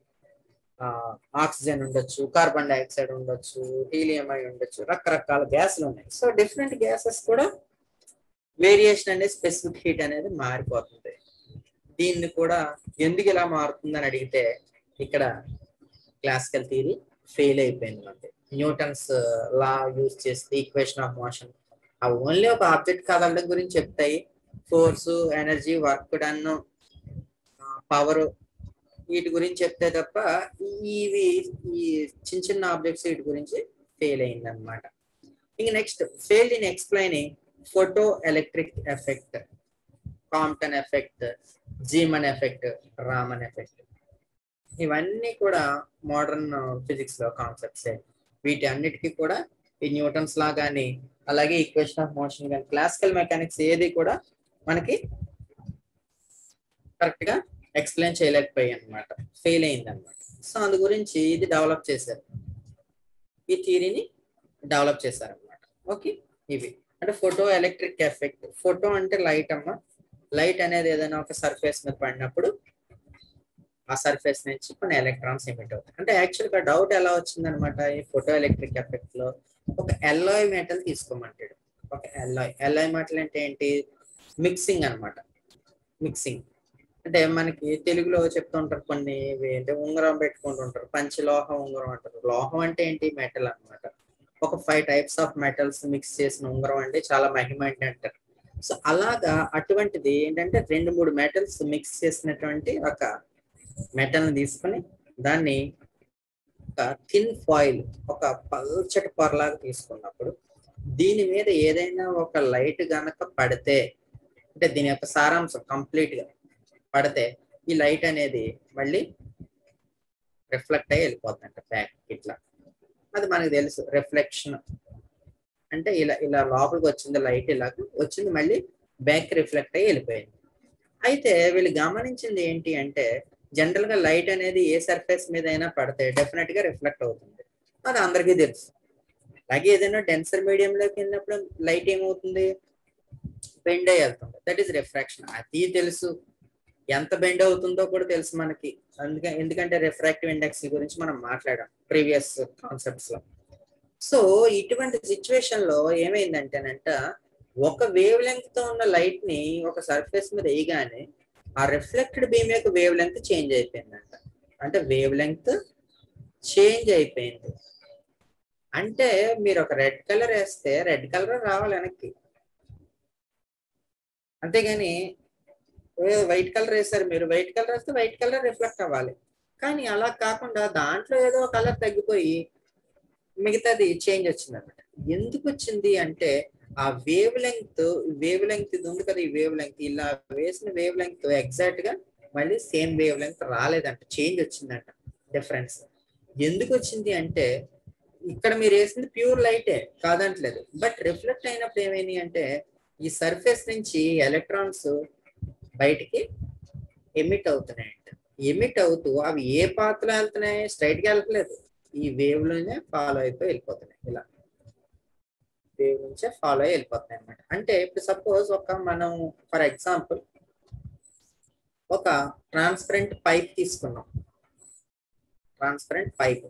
ఆక్సిజన్ ఉండొచ్చు కార్బన్ డైఆక్సైడ్ ఉండొచ్చు హీలియం అయి ఉండొచ్చు రకరకాల గ్యాసులు ఉన్నాయి సో డిఫరెంట్ గ్యాసెస్ కూడా వేరియేషన్ అనేది స్పెసిఫిక్ హీట్ అనేది మారిపోతుంది దీన్ని కూడా ఎందుకు ఇలా మారుతుందని అడిగితే ఇక్కడ క్లాసికల్ థియరీ ఫెయిల్ అయిపోయింది మనకి న్యూటన్స్ లా యూజ్ చేస్తే ఈక్వేషన్ ఆఫ్ మోషన్ ఆ ఓన్లీ ఒక ఆబ్జెక్ట్ కదలడం గురించి చెప్తాయి force energy work done power వీటి గురించి చెప్తే తప్ప ఇవి ఈ చిన్న చిన్న ఆబ్జెక్ట్స్ వీటి గురించి ఫెయిల్ అయింది అనమాట ఇంక next fail in explaining photo electric effect Compton effect Zeeman effect Raman effect ఇవన్నీ కూడా మోడర్న్ ఫిజిక్స్ లో కాన్సెప్ట్స్ వీటి అన్నిటికీ కూడా ఈ న్యూటన్స్ లా కానీ అలాగే ఈక్వేషన్ ఆఫ్ మోషన్ కానీ క్లాసికల్ మెకానిక్స్ ఏది కూడా మనకి కరెక్ట్ గా ఎక్స్ప్లెయిన్ చేయలేకపోయాయి అనమాట ఫెయిల్ అయింది అనమాట సో అందు గురించి ఇది డెవలప్ చేశారు ఈ థియరీని డెవలప్ చేశారు అనమాట ఓకే ఇవి అంటే ఫోటో ఎలక్ట్రిక్ ఎఫెక్ట్ ఫోటో అంటే లైట్ అమ్మ లైట్ అనేది ఏదైనా ఒక సర్ఫేస్ మీద పడినప్పుడు ఆ సర్ఫేస్ నుంచి కొన్ని ఎలక్ట్రాన్స్ ఎమిట్ అవుతాయి అంటే యాక్చువల్గా డౌట్ ఎలా వచ్చింది అనమాట ఈ ఫోటో ఎలక్ట్రిక్ ఎఫెక్ట్ లో ఒక ఎల్లాయ్ మెటల్ తీసుకోమంటాడు ఒక ఎల్లాయ్ ఎల్లాయ్ మెటల్ అంటే ఏంటి మిక్సింగ్ అనమాట మిక్సింగ్ అంటే మనకి తెలుగులో చెప్తుంటారు కొన్ని అంటే ఉంగరం పెట్టుకుంటుంటారు పంచలోహ ఉంగరం అంటారు లోహం అంటే ఏంటి మెటల్ అనమాట ఒక five types of metals mix చేసిన ఉంగరం అంటే చాలా మహిమ అంటే అంటారు సో అలాగా అటువంటిది ఏంటంటే రెండు మూడు మెటల్స్ మిక్స్ చేసినటువంటి ఒక మెటల్ ని తీసుకొని దాన్ని ఒక థిన్ ఫాయిల్ ఒక పల్చటి పొరలాగా తీసుకున్నప్పుడు దీని మీద ఏదైనా ఒక లైట్ గనక పడితే అంటే దీని యొక్క సారాంశం కంప్లీట్ గా పడితే ఈ లైట్ అనేది మళ్ళీ రిఫ్లెక్ట్ అయ్యి వెళ్ళిపోతుంది అంటే బ్యాక్ ఇట్లా అది మనకు తెలుసు రిఫ్లెక్షన్ అంటే ఇలా ఇలా లోపలికి వచ్చింది లైట్ ఇలా వచ్చింది మళ్ళీ బ్యాక్ రిఫ్లెక్ట్ అయ్యి వెళ్ళిపోయింది అయితే వీళ్ళు గమనించింది ఏంటి అంటే జనరల్ గా లైట్ అనేది ఏ సర్ఫేస్ మీద అయినా పడితే డెఫినెట్ గా రిఫ్లెక్ట్ అవుతుంది అది అందరికీ తెలుసు అలాగే ఏదైనా డెన్సర్ మీడియం లోకి వెళ్ళినప్పుడు లైట్ ఏమవుతుంది బెండ్ అయ్యి వెళ్తుంది దట్ ఈస్ రిఫ్రాక్షన్ అది తెలుసు ఎంత బెండ్ అవుతుందో కూడా తెలుసు మనకి అందుకే ఎందుకంటే రిఫ్రాక్టివ్ ఇండెక్స్ గురించి మనం మాట్లాడాం ప్రీవియస్ కాన్సెప్ట్స్ లో సో ఇటువంటి సిచ్యువేషన్ లో ఏమైందంటేనంట ఒక వేవ్ లెంగ్త్ తో ఉన్న లైట్ ని ఒక సర్ఫేస్ మీద వేయగానే ఆ రిఫ్లెక్టెడ్ బీమ్ యొక్క వేవ్ లెంగ్త్ చేంజ్ అయిపోయిందంట అంటే వేవ్ లెంగ్త్ చేంజ్ అయిపోయింది అంటే మీరు ఒక రెడ్ కలర్ వేస్తే రెడ్ కలర్ రావాలి వెనక్కి అంతేగాని వైట్ కలర్ వేస్తారు మీరు వైట్ కలర్ వేస్తే వైట్ కలర్ రిఫ్లెక్ట్ అవ్వాలి కానీ అలా కాకుండా దాంట్లో ఏదో కలర్ తగ్గిపోయి మిగతాది చేంజ్ వచ్చింది అనమాట ఎందుకు వచ్చింది అంటే ఆ వేవ్ లెంగ్త్ వేవ్ లెంగ్త్ ఇది ఉంది కదా ఈ వేవ్ లెంగ్త్ ఇలా వేసిన వేవ్ లెంగ్త్ ఎగ్జాక్ట్ గా మళ్ళీ సేమ్ వేవ్ లెంగ్త్ రాలేదంట చేంజ్ వచ్చిందంట డిఫరెన్స్ ఎందుకు వచ్చింది అంటే ఇక్కడ మీరు వేసింది ప్యూర్ లైటే కాదంటలేదు బట్ రిఫ్లెక్ట్ అయినప్పుడు ఏమైంది అంటే ఈ సర్ఫేస్ నుంచి ఎలక్ట్రాన్స్ బయటికి ఎమిట్ అవుతున్నాయంట ఎమిట్ అవుతూ అవి ఏ పాత్రలో వెళ్తున్నాయి స్ట్రైట్ గా వెళ్తలేదు ఈ వేవ్ లోనే ఫాలో అయిపోయి వెళ్ళిపోతున్నాయి ఇలా వేవ్ నుంచే ఫాలో అయ్యి వెళ్ళిపోతున్నాయి అనమాట అంటే ఇప్పుడు సపోజ్ ఒక మనం ఫర్ ఎగ్జాంపుల్ ఒక ట్రాన్స్పరెంట్ పైప్ తీసుకున్నాం ట్రాన్స్పరెంట్ పైప్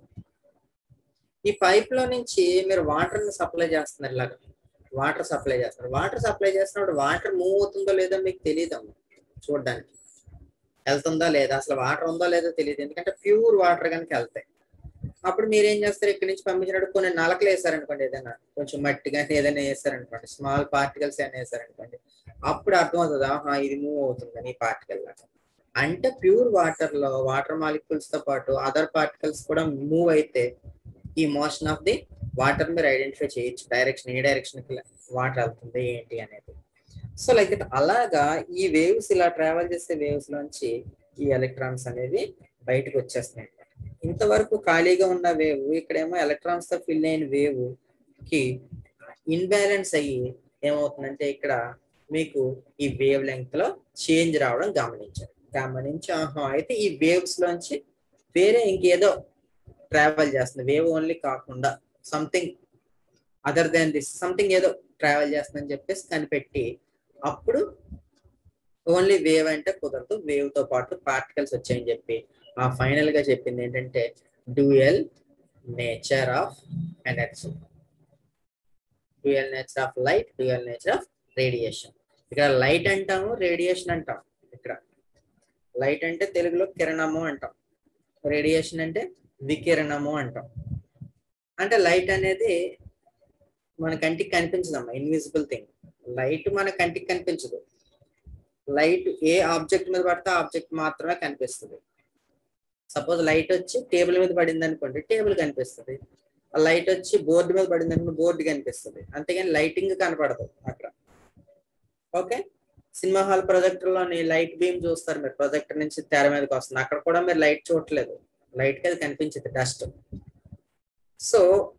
ఈ పైప్ లో నుంచి మీరు వాటర్ ని సప్లై చేస్తున్నారు ఇలాగా వాటర్ సప్లై చేస్తున్నారు వాటర్ సప్లై చేస్తున్నప్పుడు వాటర్ మూవ్ అవుతుందో లేదో మీకు తెలియదు చూడడానికి వెళ్తుందా లేదా అసలు వాటర్ ఉందో లేదో తెలియదు ఎందుకంటే ప్యూర్ వాటర్ కనుక వెళ్తాయి అప్పుడు మీరు ఏం చేస్తారు ఇక్కడి నుంచి పంపించినప్పుడు కొన్ని నలకలు వేసారనుకోండి ఏదైనా కొంచెం మట్టి కానీ ఏదైనా వేసారనుకోండి స్మాల్ పార్టికల్స్ ఏమైనా వేసారనుకోండి అప్పుడు అర్థమవుతుంది ఆహా ఇది మూవ్ అవుతుందని ఈ పార్టికల్ లాగా అంటే ప్యూర్ వాటర్ లో వాటర్ మాలిక్యూల్స్ తో పాటు అదర్ పార్టికల్స్ కూడా మూవ్ అయితే ఈ మోషన్ ఆఫ్ ది వాటర్ మీరు ఐడెంటిఫై చేయొచ్చు డైరెక్షన్ ఏ డైరెక్షన్ కి వాటర్ వెళ్తుంది ఏంటి అనేది సో లైక్ ఇట్ అలాగా ఈ వేవ్స్ ఇలా ట్రావెల్ చేసే వేవ్స్ లోంచి ఈ ఎలక్ట్రాన్స్ అనేవి బయటకు వచ్చేస్తున్నాయి ఇంతవరకు ఖాళీగా ఉన్న వేవ్ ఇక్కడేమో ఎలక్ట్రాన్స్ తో ఫిల్ అయిన వేవ్ కి ఇన్బ్యాలెన్స్ అయ్యి ఏమవుతుందంటే ఇక్కడ మీకు ఈ వేవ్ లెంగ్త్ లో చేంజ్ రావడం గమనించారు గమనించి ఆహా అయితే ఈ వేవ్స్ లోంచి వేరే ఇంకేదో ట్రావెల్ చేస్తుంది వేవ్ ఓన్లీ కాకుండా something other than this something ఏదో ట్రావెల్ చేస్తుందని చెప్పేసి కనిపెట్టి అప్పుడు ఓన్లీ వేవ్ అంటే కుదరదు వేవ్ తో పాటు పార్టికల్స్ వచ్చాయని చెప్పి ఆ ఫైనల్ గా చెప్పింది ఏంటంటే dual nature of energy dual nature of light dual nature of radiation ఇక్కడ లైట్ అంటాము రేడియేషన్ అంటాం ఇక్కడ లైట్ అంటే తెలుగులో కిరణము అంటాం రేడియేషన్ అంటే వికిరణము అంటాం అంటే లైట్ అనేది మన కంటికి కనిపించదమ్మా ఇన్విజిబుల్ థింగ్ లైట్ మన కంటికి కనిపించదు లైట్ ఏ ఆబ్జెక్ట్ మీద పడితే ఆబ్జెక్ట్ మాత్రమే కనిపిస్తుంది సపోజ్ లైట్ వచ్చి టేబుల్ మీద పడింది అనుకోండి టేబుల్ కనిపిస్తుంది ఆ లైట్ వచ్చి బోర్డు మీద పడింది అనుకోండి బోర్డు కనిపిస్తుంది అంతేగాని లైటింగ్ కనపడదు అక్కడ ఓకే సినిమా హాల్ ప్రొజెక్టర్ లోని లైట్ బీమ్ చూస్తారు మీరు ప్రొజెక్టర్ నుంచి తెర మీదకి వస్తుంది అక్కడ కూడా మీరు లైట్ చూడట్లేదు లైట్ కి అది కనిపించదు డస్ట్ సో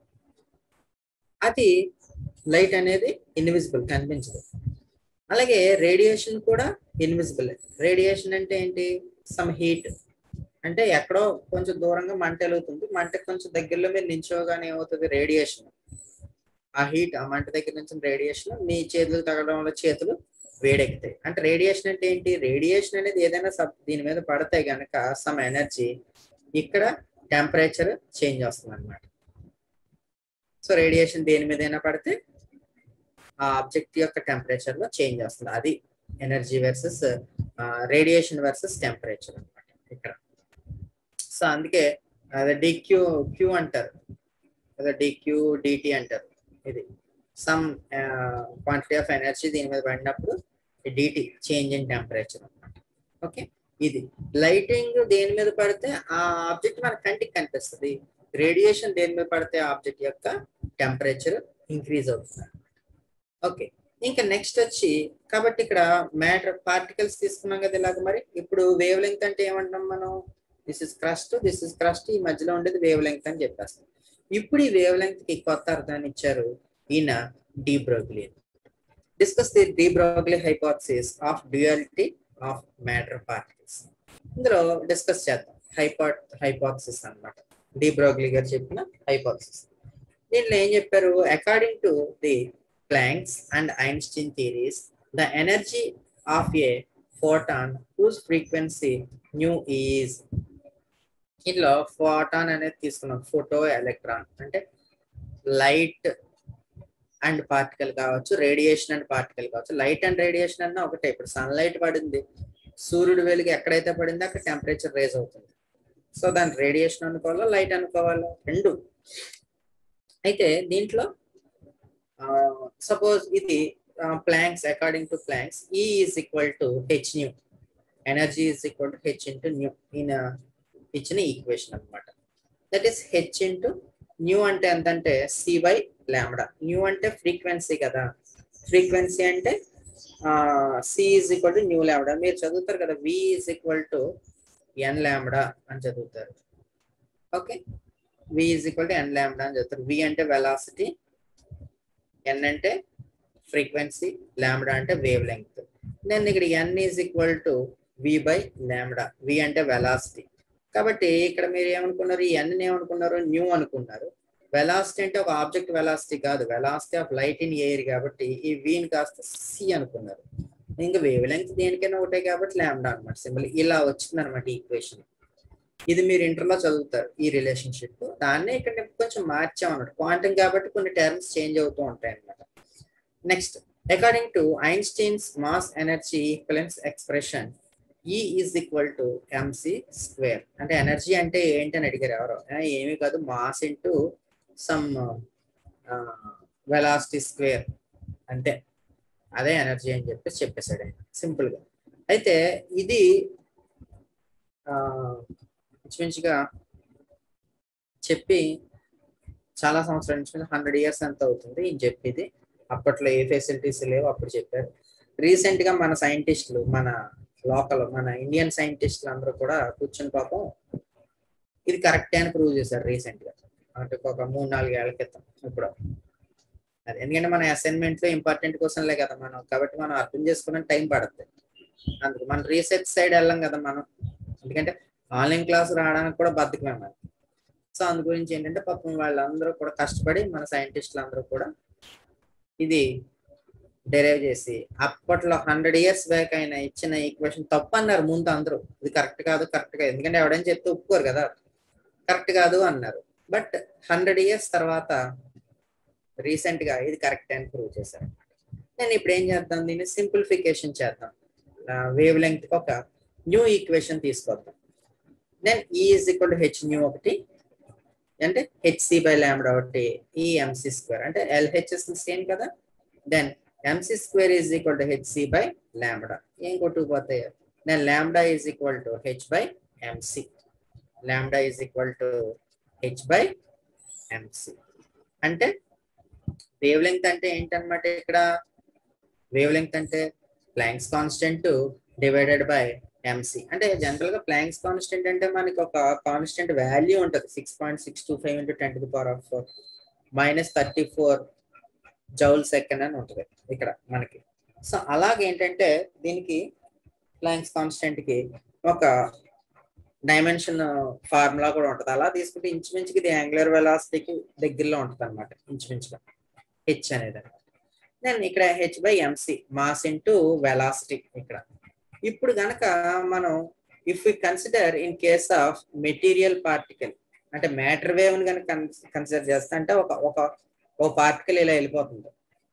అది లైట్ అనేది ఇన్విజిబుల్ కనిపించదు అలాగే రేడియేషన్ కూడా ఇన్విజిబుల్ రేడియేషన్ అంటే ఏంటి సమ్ హీట్ అంటే ఎక్కడో కొంచెం దూరంగా మంట వెలుగుతుంది మంటకి కొంచెం దగ్గరలో మీరు నించోగానే ఏమవుతుంది రేడియేషన్ ఆ హీట్ ఆ మంట దగ్గర నుంచి రేడియేషన్ మీ చేతులకు తగలడం వల్ల చేతులు వేడెక్కుతాయి అంటే రేడియేషన్ అంటే ఏంటి రేడియేషన్ అనేది ఏదైనా సబ్ దీని మీద పడితే గనక సమ్ ఎనర్జీ ఇక్కడ టెంపరేచర్ చేంజ్ వస్తుంది అనమాట సో రేడియేషన్ దేని మీదైనా పడితే ఆ ఆబ్జెక్ట్ యొక్క టెంపరేచర్ లో చేంజ్ వస్తుంది అది energy versus radiation versus temperature అనమాట ఇక్కడ సో అందుకే అదే డిక్యూ క్యూ అంటారు అదే డిక్యూ డిటి అంటారు ఇది సమ్ క్వాంటిటీ ఆఫ్ ఎనర్జీ దీని మీద పడినప్పుడు డిటి చేంజ్ ఇన్ టెంపరేచర్ అనమాట ఓకే ఇది లైటింగ్ దేని మీద పడితే ఆ ఆబ్జెక్ట్ మన కంటికి కనిపిస్తుంది రేడియేషన్ దేని మీద పడితే ఆబ్జెక్ట్ యొక్క టెంపరేచర్ ఇంక్రీజ్ అవుతుంది ఓకే ఇంకా నెక్స్ట్ వచ్చి కాబట్టి ఇక్కడ మ్యాటర్ పార్టికల్స్ తీసుకున్నాం కదా ఇలాగ మరి ఇప్పుడు వేవ్ లెంగ్త్ అంటే ఏమంటాం మనం this is crest this is crest ఈ మధ్యలో ఉండేది వేవ్ లెంగ్త్ అని చెప్పేస్తాం ఇప్పుడు ఈ వేవ్ లెంగ్త్ కి కొత్త అర్థాన్ని ఇచ్చారు ఈయన de Broglie discuss the de Broglie hypothesis of duality of matter particles ఇందులో డిస్కస్ చేద్దాం హైపో హైపోథసిస్ అనమాట డీ బ్రోగ్లీ గారు చెప్పిన హైపోథసిస్ దీంట్లో ఏం చెప్పారు according to the Planck's and Einstein theories the energy of a photon whose frequency nu is ఇందులో photon అనేది తీసుకున్నాం ఫోటో ఎలక్ట్రాన్ అంటే లైట్ అండ్ పార్టికల్ కావచ్చు రేడియేషన్ అండ్ పార్టికల్ కావచ్చు లైట్ అండ్ రేడియేషన్ అన్న ఒకటే ఇప్పుడు సన్లైట్ పడింది సూర్యుడు వెలుగు ఎక్కడైతే పడిందో అక్కడ టెంపరేచర్ రేజ్ అవుతుంది సో దాని రేడియేషన్ అనుకోవాలా లైట్ అనుకోవాలా రెండు అయితే దీంట్లో సపోజ్ ఇది Planck's according to Planck's E is equal to h nu energy is equal to h into nu ఈయన ఇచ్చిన ఈక్వేషన్ అనమాట that is h into nu అంటే ఎంతంటే సి బై ల్యామ్డా న్యూ అంటే ఫ్రీక్వెన్సీ కదా ఫ్రీక్వెన్సీ అంటే c is equal to nu lambda మీరు చదువుతారు కదా v is equal to n lambda అని చదువుతారు okay v is equal to n lambda అని చదువుతారు వి అంటే వెలాసిటీ ఎన్ అంటే ఫ్రీక్వెన్సీ ల్యామ్డా అంటే వేవ్ లెంగ్త్ దెన్ ఇక్కడ n is equal to v by lambda v అంటే వెలాసిటీ కాబట్టి ఇక్కడ మీరు ఏమనుకున్నారు ఈ ఎన్ ఏమనుకున్నారు న్యూ అనుకున్నారు వెలాసిటీ అంటే ఒక ఆబ్జెక్ట్ వెలాసిటీ కాదు velocity of light in air కాబట్టి ఈ వీని కాస్త సి అనుకున్నారు ఇంకా వేవ్ లెంగ్త్ దేనికైనా ఒకటే కాబట్టి ల్యామ్డా అనమాట సింబల్ ఇలా వచ్చింది అనమాట ఈక్వేషన్ ఇది మీరు ఇంటర్లో చదువుతారు ఈ రిలేషన్షిప్ దాన్నే ఇక్కడ కొంచెం మార్చాం అన్నమాట క్వాంటమ్ కాబట్టి కొన్ని టర్మ్స్ చేంజ్ అవుతూ ఉంటాయి అనమాట next according to Einstein's mass energy equivalence expression E is equal to MC square అంటే ఎనర్జీ అంటే ఏంటని అడిగారు ఎవరో ఏమీ కాదు mass into some velocity square అంతే అదే ఎనర్జీ అని చెప్పేసి చెప్పేశాడు ఆయన సింపుల్ గా అయితే ఇది ఇంచుమించుగా చెప్పి చాలా సంవత్సరాల నుంచి హండ్రెడ్ ఇయర్స్ ఎంత అవుతుంది ఈయన చెప్పేది అప్పట్లో ఏ ఫెసిలిటీస్ లేవు అప్పుడు చెప్పారు రీసెంట్ గా మన సైంటిస్టులు మన లోకల్ మన ఇండియన్ సైంటిస్టులు అందరూ కూడా కూర్చుని పాపం ఇది కరెక్టే అని ప్రూవ్ చేశారు రీసెంట్ గా అంటే ఒక మూడు నాలుగు ఏళ్ల క్రితం ఇప్పుడు అది ఎందుకంటే మన అసైన్మెంట్ లో ఇంపార్టెంట్ క్వశ్చన్లే కదా మనం కాబట్టి మనం అర్థం చేసుకున్న టైం పడుతుంది అందుకు మన రీసెర్చ్ సైడ్ వెళ్ళాం కదా మనం ఎందుకంటే ఆన్లైన్ క్లాస్ రావడానికి కూడా బద్దకమే మనం సో అందు గురించి ఏంటంటే పాపం వాళ్ళందరూ కూడా కష్టపడి మన సైంటిస్టులు అందరూ కూడా ఇది డెరైవ్ చేసి అప్పట్లో హండ్రెడ్ ఇయర్స్ బ్యాక్ ఆయన ఇచ్చిన ఈక్వేషన్ తప్పు అన్నారు ముందు అందరూ ఇది కరెక్ట్ కాదు కరెక్ట్ కాదు ఎందుకంటే ఎవడని చెప్తే ఒప్పుకోరు కదా కరెక్ట్ కాదు అన్నారు బట్ హండ్రెడ్ ఇయర్స్ తర్వాత రీసెంట్ గా ఇది కరెక్ట్ అని ప్రూవ్ చేశారు నేను ఇప్పుడు ఏం చేద్దాం దీన్ని సింప్లిఫికేషన్ చేద్దాం వేవ్ లెంగ్త్ ఒక న్యూ ఈక్వేషన్ తీసుకొద్దాం then E is equal to h nu ఒకటి అంటే హెచ్సి బై ల్యాండా ఒకటి ఈ ఎంసీ స్క్వేర్ అంటే ఎల్హెచ్ఎస్ సేమ్ కదా then mc square is equal to hc by lambda ఏం కొట్టుకుపోతాయి then lambda is equal to h by mc lambda is equal to h by mc అంటే wave length అంటే ఏంటన్నమాట ఇక్కడ wave length అంటే Planck's constant divided by mc అంటే general గా Planck's constant అంటే మనకి ఒక కాన్స్టెంట్ వాల్యూ ఉంటుంది six point six two five into ten to the power of minus thirty four joule second అని ఉంటుంది ఇక్కడ మనకి సో అలాగేంటంటే దీనికి ప్లాంక్స్ కాన్స్టెంట్ కి ఒక డైమెన్షన్ ఫార్ములా కూడా ఉంటుంది అలా తీసుకుంటే ఇంచుమించుకి ఇది యాంగులర్ వెలాసిటీకి దగ్గరలో ఉంటుంది అనమాట ఇంచుమించుగా హెచ్ అనేది దెన్ ఇక్కడ h by mc mass into velocity ఇక్కడ ఇప్పుడు గనక మనం if we consider in case of material particle అంటే మ్యాటర్ వేవ్ ని కనుక కన్సిడర్ చేస్తా అంటే ఒక ఒక ఓ పార్టికల్ ఇలా వెళ్ళిపోతుంది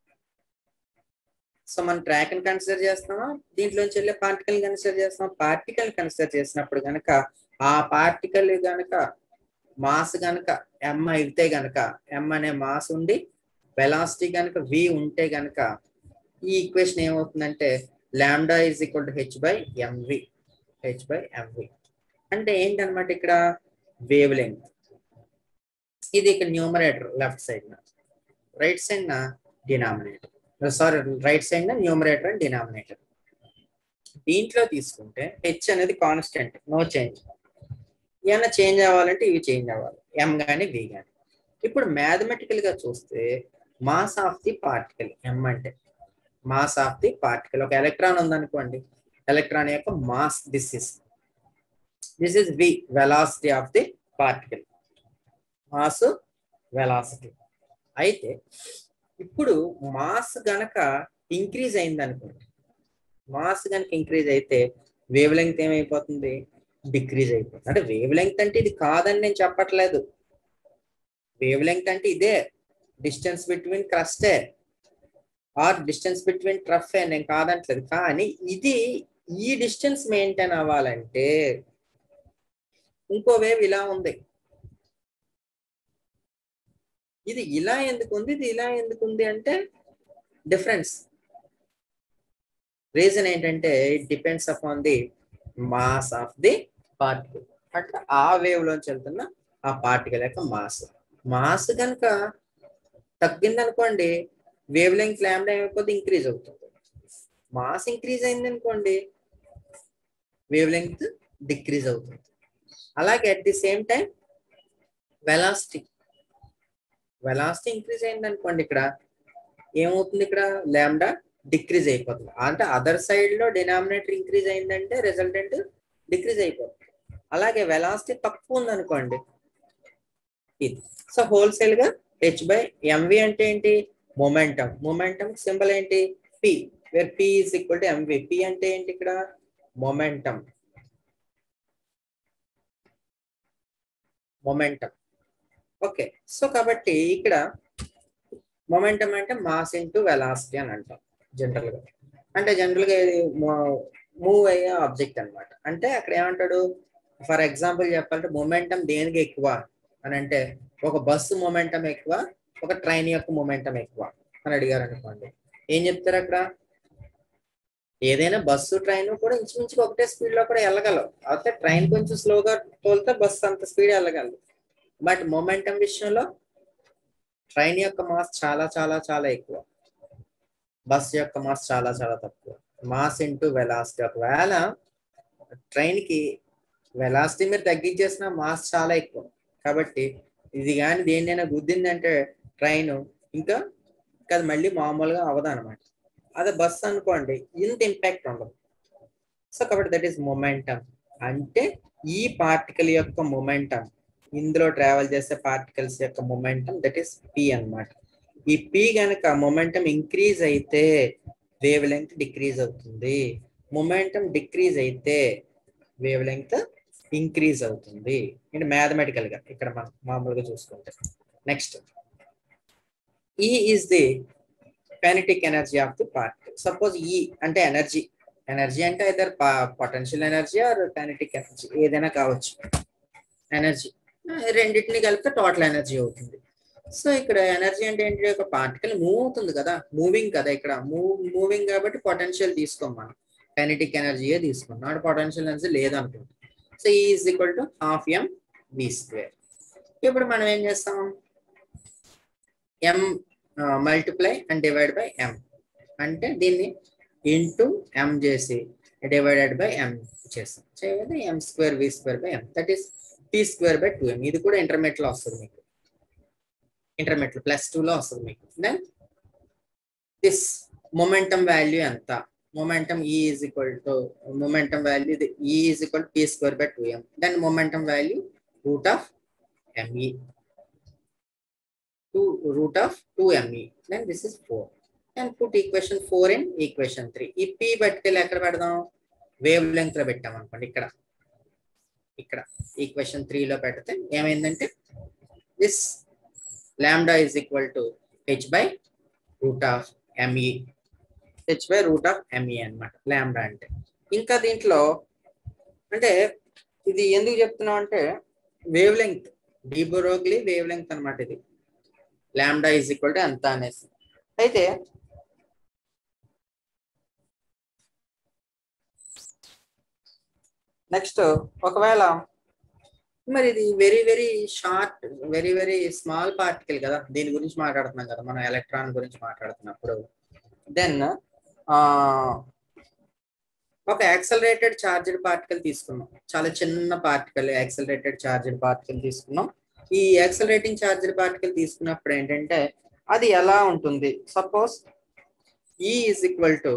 సో మనం ట్రాక్ ని కన్సిడర్ చేస్తామా దీంట్లోంచి వెళ్ళే పార్టికల్ కన్సిడర్ చేస్తాం పార్టికల్ కన్సిడర్ చేసినప్పుడు గనక ఆ పార్టికల్ గనక మాస్ గనక ఎం అయితే గనక ఎం అనే మాస్ ఉండి వెలాసిటీ గనక వి ఉంటే గనక ఈ ఈక్వేషన్ ఏమవుతుందంటే lambda is equal to h by mv h by mv అంటే ఏంటనమాట ఇక్కడ వేవ్ లెంగ్త్ ఇది ఇక్కడ numerator left side right side నా డినామినేటర్ సారీ రైట్ సైడ్ నా న్యూమరేటర్ అండ్ డినామినేటర్ దీంట్లో తీసుకుంటే హెచ్ అనేది కాన్స్టెంట్ నో చేంజ్ ఏమైనా చేంజ్ అవ్వాలంటే ఇవి చేంజ్ అవ్వాలి ఎం కానీ వి కానీ ఇప్పుడు మ్యాథమెటికల్ గా చూస్తే mass of the particle m అంటే మాస్ ఆఫ్ ది పార్టికల్ ఒక ఎలక్ట్రాన్ ఉందనుకోండి ఎలక్ట్రాన్ యొక్క mass this is this is v velocity of the particle mass velocity అయితే ఇప్పుడు మాస్ గనక ఇంక్రీజ్ అయింది అనుకోండి మాస్ గనక ఇంక్రీజ్ అయితే వేవ్ లెంగ్త్ ఏమైపోతుంది డిక్రీజ్ అయిపోతుంది అంటే వేవ్ లెంగ్త్ అంటే ఇది కాదని నేను చెప్పట్లేదు వేవ్ లెంగ్త్ అంటే ఇదే డిస్టెన్స్ బిట్వీన్ క్రస్టే ఆర్ డిస్టెన్స్ బిట్వీన్ ట్రఫ్ నేను కాదంటలేదు కానీ ఇది ఈ డిస్టెన్స్ మెయింటైన్ అవ్వాలంటే ఇంకో వేవ్ ఇలా ఉంది ఇది ఇలా ఎందుకు ఉంది ఇది ఇలా ఎందుకు ఉంది అంటే డిఫరెన్స్ రీజన్ ఏంటంటే it depends upon the mass of the particle అంటే ఆ వేవ్ లోంచి వెళ్తున్న ఆ పార్టికల్ యొక్క మాస్ మాస్ కనుక తగ్గింది అనుకోండి వేవ్ లెంగ్త్ ల్యాండా ఏమైపోతే ఇంక్రీజ్ అవుతుంది మాస్ ఇంక్రీజ్ అయింది అనుకోండి వేవ్ లెంగ్త్ డిక్రీజ్ అవుతుంది అలాగే at the same time velocity velocity increase అయింది అనుకోండి ఇక్కడ ఏమవుతుంది ఇక్కడ ల్యాండా డిక్రీజ్ అయిపోతుంది అంటే అదర్ సైడ్ లో డినామినేటర్ ఇంక్రీజ్ అయిందంటే రిజల్టెంట్ డిక్రీజ్ అయిపోతుంది అలాగే వెలాసిటీ తక్కువ ఉంది అనుకోండి ఇది సో హోల్సేల్ గా హెచ్ బై ఎంవి అంటే ఏంటి మొమెంటం మొమెంటం సింబల్ ఏంటి p where p is equal to mv p అంటే ఏంటి ఇక్కడ మొమెంటం మొమెంటం ఓకే సో కాబట్టి ఇక్కడ మొమెంటం అంటే మాస్ ఇంటూ వెలాసిటీ అని అంటాం జనరల్ గా అంటే జనరల్ గా మూవ్ అయ్యే ఆబ్జెక్ట్ అన్నమాట అంటే అక్కడ ఏమంటాడు ఫర్ ఎగ్జాంపుల్ చెప్పాలంటే మొమెంటం దేనికి ఎక్కువ అని అంటే ఒక బస్సు మొమెంటం ఎక్కువ ఒక ట్రైన్ యొక్క మొమెంటం ఎక్కువ అని అడిగారు అనుకోండి ఏం చెప్తారు అక్కడ ఏదైనా బస్సు ట్రైన్ కూడా ఇంచుమించుగా ఒకటే స్పీడ్ లో కూడా వెళ్ళగలవు అయితే ట్రైన్ కొంచెం స్లోగా తోలితే బస్సు అంత స్పీడ్ వెళ్ళగలదు బట్ మొమెంటం విషయంలో ట్రైన్ యొక్క మాస్ చాలా చాలా చాలా ఎక్కువ బస్ యొక్క మాస్ చాలా చాలా తక్కువ మాస్ ఇంటూ వెలాసిటీ ఒకవేళ ట్రైన్ కి వెలాసిటీ మీరు తగ్గించేసిన మాస్ చాలా ఎక్కువ కాబట్టి ఇది కానీ దేన్నైనా గుద్దిందంటే ట్రైన్ ఇంకా అది మళ్ళీ మామూలుగా అవదు అనమాట అదే బస్ అనుకోండి ఇంత ఇంపాక్ట్ ఉండదు సో కాబట్టి దట్ ఈస్ మొమెంటం అంటే ఈ పార్టికల్ యొక్క మొమెంటం ఇందులో ట్రావెల్ చేసే పార్టికల్స్ యొక్క మొమెంటం దట్ ఈస్ పి అన్నమాట ఈ పి గనక మొమెంటం ఇంక్రీజ్ అయితే వేవ్ లెంగ్త్ డిక్రీజ్ అవుతుంది మొమెంటం డిక్రీజ్ అయితే వేవ్ లెంగ్త్ ఇంక్రీజ్ అవుతుంది అంటే మ్యాథమెటికల్ గా ఇక్కడ మనం మామూలుగా చూసుకుంటే next E is the kinetic energy of the particle suppose E అంటే ఎనర్జీ ఎనర్జీ అంటే either potential energy or kinetic energy ఏదైనా కావచ్చు ఎనర్జీ రెండింటిని కలిపితే టోటల్ ఎనర్జీ అవుతుంది సో ఇక్కడ ఎనర్జీ అంటే ఏంటి ఒక పార్టికల్ మూవ్ అవుతుంది కదా మూవింగ్ కదా ఇక్కడ మూవ్ మూవింగ్ కాబట్టి పొటెన్షియల్ తీసుకోం మనం కైనటిక్ ఎనర్జీయే తీసుకున్నాం అంటే పొటెన్షియల్ ఎనర్జీ లేదనుకుంటాం so is equal to half m v square ఇప్పుడు మనం ఏం చేస్తాం m multiply and divide by m అంటే దీన్ని ఇంటూ ఎం చేసి డివైడెడ్ బై ఎం చేస్తాం చేయకపోతే m square v square by m that is p square by two m ఇది కూడా ఇంటర్మీడియట్ లో వస్తుంది మీకు ఇంటర్మీడియట్ ప్లస్ టూ లో వస్తుంది మీకు దెన్ దిస్ మొమెంటం వాల్యూ ఎంత momentum E is equal to momentum value E is equal p square by two m then momentum value root of mE two root of two mE then this is four and put equation four in equation three ఈ p బట్టుకెళ్ళి ఎక్కడ పెడదాం wave length లో పెట్టాం అనుకోండి ఇక్కడ ఇక్కడ equation త్రీలో పెడితే ఏమైందంటే this lambda is equal to h by root of me h by root of me అన్నమాట lambda అంటే ఇంకా దీంట్లో అంటే ఇది ఎందుకు చెప్తున్నాం అంటే wave length de Broglie wave length అనమాట ఇది లాంబ్డా ఈజ్ ఈక్వల్ టు ఎంత అనేసి అయితే నెక్స్ట్ ఒకవేళ మరి ఇది very very short very very small particle కదా దీని గురించి మాట్లాడుతున్నాం కదా మనం ఎలక్ట్రాన్ గురించి మాట్లాడుతున్నప్పుడు దెన్ ఒక యాక్సలరేటెడ్ చార్జెడ్ పార్టికల్ తీసుకున్నాం చాలా చిన్న పార్టికల్ యాక్సలరేటెడ్ చార్జెడ్ పార్టికల్ తీసుకున్నాం ఈ యాక్సలరేటింగ్ చార్జెడ్ పార్టికల్ తీసుకున్నప్పుడు ఏంటంటే అది ఎలా ఉంటుంది suppose E is equal to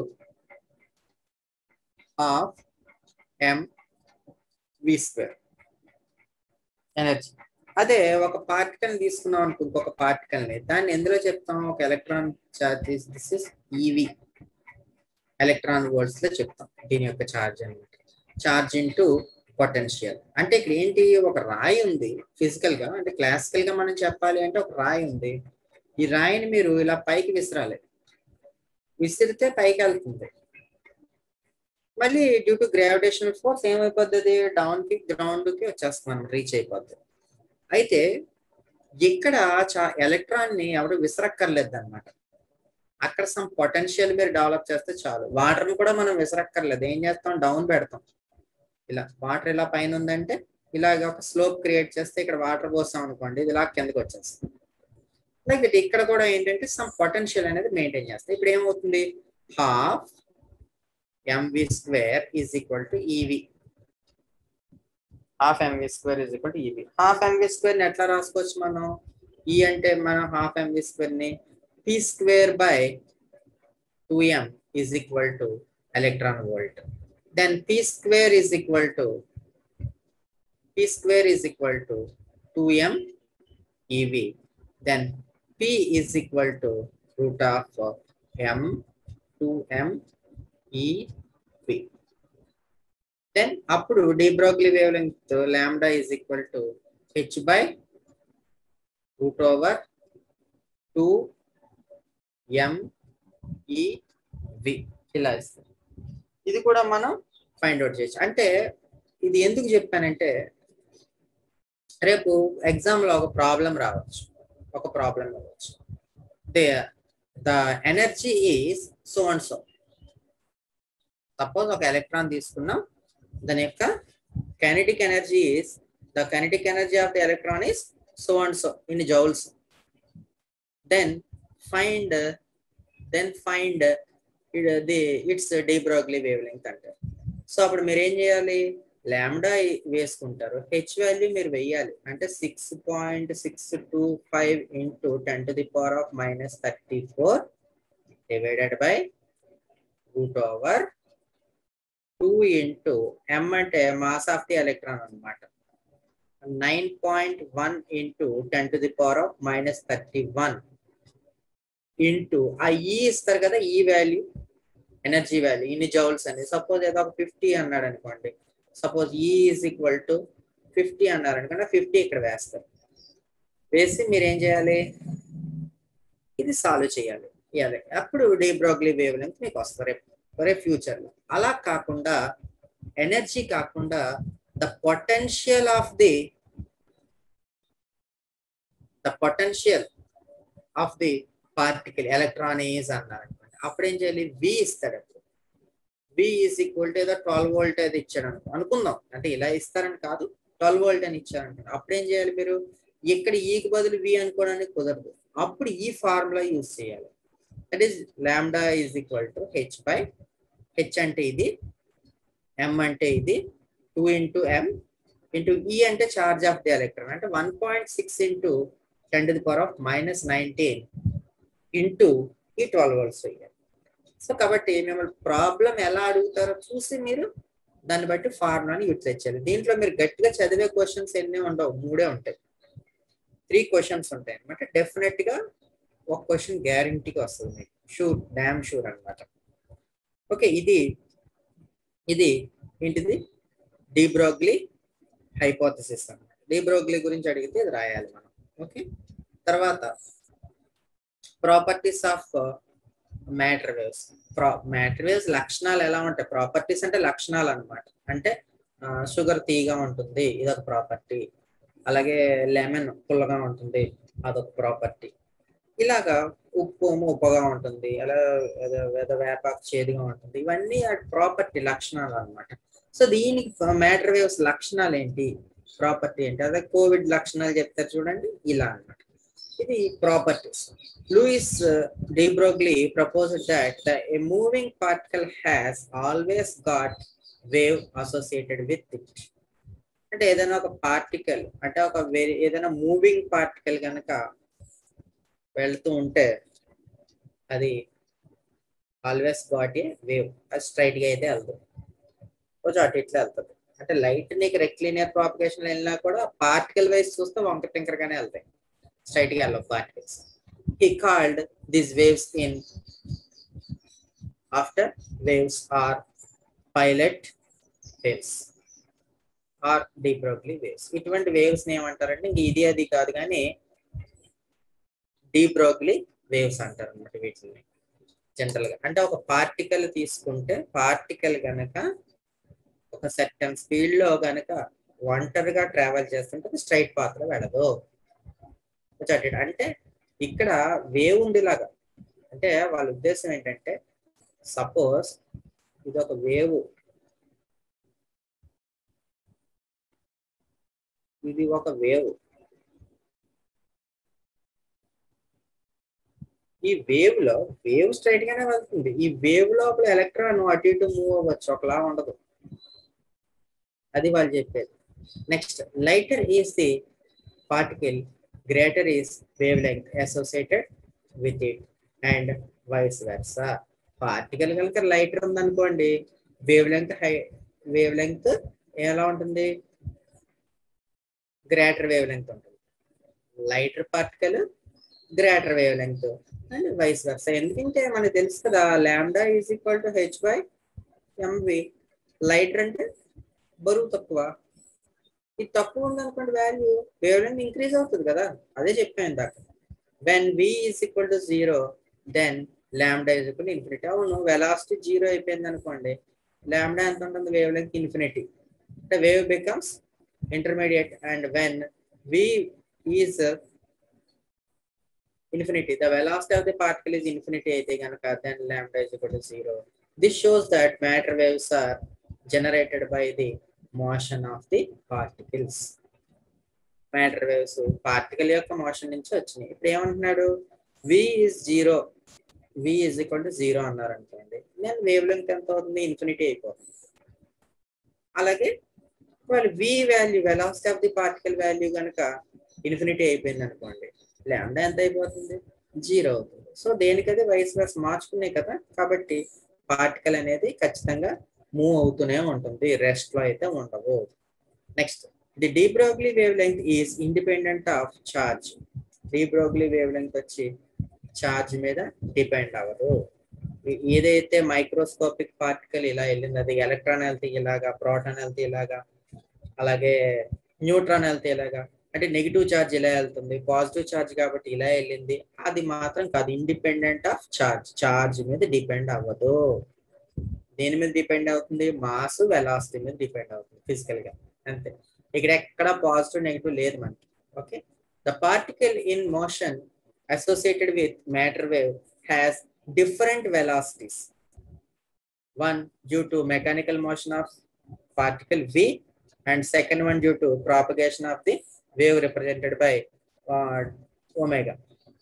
half m v square energy అదే ఒక పార్టికల్ తీసుకున్నాం అనుకో ఇంకొక పార్టికల్ ని దాన్ని ఎందులో చెప్తాం ఒక electron charge this is eV electron volts లో చెప్తాం దీని యొక్క ఛార్జ్ అనమాట ఛార్జ్ ఇంటూ పొటెన్షియల్ అంటే ఇక్కడ ఏంటి ఒక రాయి ఉంది ఫిజికల్ గా అంటే క్లాసికల్ గా మనం చెప్పాలి అంటే ఒక రాయి ఉంది ఈ రాయిని మీరు ఇలా పైకి విసిరాలి విసిరితే పైకి వెళ్తుంది మళ్ళీ డ్యూ టు గ్రావిటేషనల్ ఫోర్స్ ఏమైపోతుంది డౌన్ కి గ్రౌండ్ కి వచ్చేస్తుంది మనం రీచ్ అయిపోద్ది అయితే ఇక్కడ చా ఎలక్ట్రాన్ ని ఎవరు విసరక్కర్లేదు అనమాట అక్కడ సమ్ పొటెన్షియల్ మీరు డెవలప్ చేస్తే చాలు వాటర్ ని కూడా మనం విసరక్కర్లేదు ఏం చేస్తాం డౌన్ పెడతాం ఇలా వాటర్ ఇలా పైన ఉందంటే ఇలాగ ఒక స్లోప్ క్రియేట్ చేస్తే ఇక్కడ వాటర్ పోస్తాం అనుకోండి ఇది ఇలా కిందకి వచ్చేస్తుంది లైక్ ఇట్ ఇక్కడ కూడా ఏంటంటే సమ్ పొటెన్షియల్ అనేది మెయింటైన్ చేస్తాయి ఇప్పుడు ఏమవుతుంది half mv square is equal to eV half mv square is equal to eV half mv square ని ఎట్లా రాసుకోవచ్చు మనం ఈ అంటే మనం హాఫ్ ఎంవి స్క్వేర్ ని p square by two m is equal to electron volt then p square is equal to p square is equal to two m eV then p is equal to root of m two m eV then అప్పుడు de Broglie wave length lambda is equal to h by root over two m v ఇలా ఇస్తారు ఇది కూడా మనం find out చేయొచ్చు అంటే ఇది ఎందుకు చెప్పానంటే రేపు ఎగ్జామ్ లో ఒక ప్రాబ్లం రావచ్చు ఒక ప్రాబ్లం రావచ్చు they the energy is so and so suppose ఒక ఎలక్ట్రాన్ తీసుకున్నాం దాని యొక్క kinetic energy is the kinetic energy of the electron is so and so in joules then find then find the its de Broglie wave length అంటారు so అప్పుడు మీరు ఏం చేయాలి lambda వేసుకుంటారు హెచ్ వాల్యూ మీరు వెయ్యాలి అంటే six point six two five into ten to the power of minus thirty four divided by root over two into m అంటే మాస్ ఆఫ్ ది ఎలక్ట్రాన్ అనమాట nine point one into ten to the power of minus thirty one into ఆ E ఇస్తారు కదా E value energy value ఇన్ని joules అని suppose ఏదో ఒక fifty అన్నాడు అనుకోండి suppose E is equal to fifty అన్నారు అనుకోండి ఫిఫ్టీ ఇక్కడ వేస్తారు వేసి మీరు ఏం చేయాలి ఇది సాల్వ్ చేయాలి ఇవ్వాలి అప్పుడు డే బ్రోగ్లీ వేవ్ లెంత్ మీకు వస్తారు రేపు రేపు ఫ్యూచర్లో అలా కాకుండా ఎనర్జీ కాకుండా the potential of the the potential of the particle electron is అన్నారు అనుకోండి అప్పుడు ఏం చేయాలి వి ఇస్తాడు అప్పుడు వి ఈజ్ ఈక్వల్ టు ఏదో ట్వెల్వ్ వోల్ట్ అది ఇచ్చాడు అనుకో అనుకుందాం అంటే ఇలా ఇస్తారని కాదు ట్వెల్వ్ వోల్ట్ అని ఇచ్చారు అనుకోండి అప్పుడు ఏం చేయాలి మీరు ఇక్కడ ఈకి బదులు వి అనుకోవడానికి కుదరదు అప్పుడు ఈ ఫార్ములా యూజ్ చేయాలి that is lambda is equal to h by h అంటే ఇది ఎం అంటే ఇది టూ ఇంటూ ఎం ఇంటూ ఈ అంటే చార్జ్ ఆఫ్ ది ఎలక్ట్రాన్ అంటే one point six into ten to the power of minus nineteen into ఈ twelve volts అయ్యాయి so కాబట్టి మిమ్మల్ని ప్రాబ్లం ఎలా అడుగుతారో చూసి మీరు దాన్ని బట్టి ఫార్ములాని యూటిలైజ్ చేయాలి దీంట్లో మీరు గట్టిగా చదివే క్వశ్చన్స్ ఎన్ని ఉండవు మూడే ఉంటాయి త్రీ క్వశ్చన్స్ ఉంటాయి అనమాట డెఫినెట్ గా ఒక క్వశ్చన్ గ్యారంటీగా వస్తుంది మీకు షూర్ డ్యామ్ షూర్ అనమాట ఓకే ఇది ఇది ఏంటిది డీబ్రోగ్లీ హైపోథసిస్ అనమాట డీబ్రోగ్లీ గురించి అడిగితే ఇది రాయాలి మనం ఓకే తర్వాత ప్రాపర్టీస్ ఆఫ్ మ్యాటర్ వేవ్స్ ప్రా మ్యాటర్ వేవ్స్ లక్షణాలు ఎలా ఉంటాయి ప్రాపర్టీస్ అంటే లక్షణాలు అనమాట అంటే షుగర్ తీగా ఉంటుంది ఇదొక ప్రాపర్టీ అలాగే లెమన్ పుల్లగా ఉంటుంది అదొక ప్రాపర్టీ ఇలాగా ఉప్పు ఉప్పుగా ఉంటుంది అలా ఏదో వేపాకు చేదుగా ఉంటుంది ఇవన్నీ ప్రాపర్టీ లక్షణాలు అనమాట సో దీనికి మ్యాటర్ వేవ్స్ లక్షణాలు ఏంటి ప్రాపర్టీ అంటే అదే కోవిడ్ లక్షణాలు చెప్తారు చూడండి ఇలా అన్నమాట ఇది properties Louis de Broglie propose that the a moving particle has always got wave associated with it అంటే ఏదైనా ఒక పార్టికల్ అంటే ఒక వేరే ఏదైనా మూవింగ్ పార్టికల్ కనుక వెళ్తూ ఉంటే అది ఆల్వేస్ గాట్ ఏ వేవ్ అది స్ట్రైట్ గా అయితే వెళ్తుంది కొంచెం అటు ఇట్లా వెళ్తుంది అంటే లైట్ నీకు రెక్లీనియర్ ప్రాపగేషన్ వెళ్ళినా కూడా పార్టికల్ వైజ్ చూస్తే వంక టింకర్ గానే వెళ్తాయి స్ట్రైట్ గా వెళ్ళవు particles he called this waves in after waves or pilot waves or de Broglie waves ఇటువంటి వేవ్స్ ఏమంటారంటే ఇంక ఇది అది కాదు కానీ డీబ్రోగ్లీ వేవ్స్ అంటారు అన్నమాట వీటిని జనరల్ గా అంటే ఒక పార్టికల్ తీసుకుంటే పార్టికల్ గనక ఒక సెకండ్ స్పీడ్ లో గనక ఒంటరిగా ట్రావెల్ చేస్తుంటే స్ట్రైట్ పాత్ లో వెళ్ళదు చదివాడు అంటే ఇక్కడ వేవ్ ఉండేలాగా అంటే వాళ్ళ ఉద్దేశం ఏంటంటే సపోజ్ ఇది ఒక వేవ్ ఇది ఒక వేవ్ ఈ వేవ్ లో వేవ్ స్ట్రైట్ గానే వెళ్తుంది ఈ వేవ్ లోపల ఎలక్ట్రాన్ అటు ఇటు మూవ్ అవ్వచ్చు ఒకలా ఉండదు అది వాళ్ళు చెప్పేది next lighter is the particle greater is wave length associated with it and vice versa particle కనుక లైటర్ ఉందనుకోండి wave length high wave length ఎలా ఉంటుంది గ్రేటర్ వేవ్ లెంగ్త్ ఉంటుంది lighter particle greater wave length and vice versa ఎందుకంటే మనకు తెలుసు కదా lambda is equal to h by mv lighter అంటే బరువు తక్కువ ఇది తక్కువ ఉందనుకోండి వాల్యూ వేవ్ లెంగ్త్ ఇంక్రీజ్ అవుతుంది కదా అదే చెప్పాను ఇందాక when v is equal to zero then lambda is equal infinity అవును వెలాసిటీ జీరో అయిపోయింది అనుకోండి ల్యాండా ఎంత ఉంటుంది వేవ్ లెంగ్త్ ఇన్ఫినిటీ అంటే wave becomes intermediate and when v is infinity the velocity of the particle is infinity అయితే కనుక then lambda is equal to zero this shows that matter waves are generated by the motion of the particles matter waves particle యొక్క motion నుంచి వచ్చినాయి ఇప్పుడు ఏమంటున్నాడు v is zero v is equal to zero అన్నారు అనుకోండి నేను wave length ఎంత అవుతుంది ఇన్ఫినిటీ అయిపోతుంది అలాగే వాళ్ళు v value velocity of the particle value కనుక ఇన్ఫినిటీ అయిపోయింది అనుకోండి ల్యాండా ఎంత అయిపోతుంది జీరో అవుతుంది సో దేనికది వైస్ వర్స్ మార్చుకున్నాయి కదా కాబట్టి పార్టికల్ అనేది ఖచ్చితంగా మూవ్ అవుతూనే ఉంటుంది రెస్ట్ లో అయితే ఉండవు next the de Broglie wave length is independent of charge de Broglie wave length వచ్చి చార్జ్ మీద డిపెండ్ అవ్వదు ఏదైతే మైక్రోస్కోపిక్ పార్టికల్ ఇలా వెళ్ళింది అది ఎలక్ట్రాన్ వెళ్తే ఇలాగా ప్రోటాన్ వెళ్తే ఇలాగా అలాగే న్యూట్రాన్ వెళ్తే ఇలాగా అంటే నెగిటివ్ ఛార్జ్ ఇలా వెళ్తుంది పాజిటివ్ ఛార్జ్ కాబట్టి ఇలా వెళ్ళింది అది మాత్రం కాదు ఇండిపెండెంట్ ఆఫ్ ఛార్జ్ ఛార్జ్ మీద డిపెండ్ అవ్వదు దేని మీద డిపెండ్ అవుతుంది మాస్ వెలాసిటీ మీద డిపెండ్ అవుతుంది ఫిజికల్ గా అంతే ఇక్కడ ఎక్కడ పాజిటివ్ నెగిటివ్ లేదు మనకి okay the particle in motion associated with matter wave has different velocities one due to mechanical motion of particle v and second one due to propagation of the wave represented by uh, omega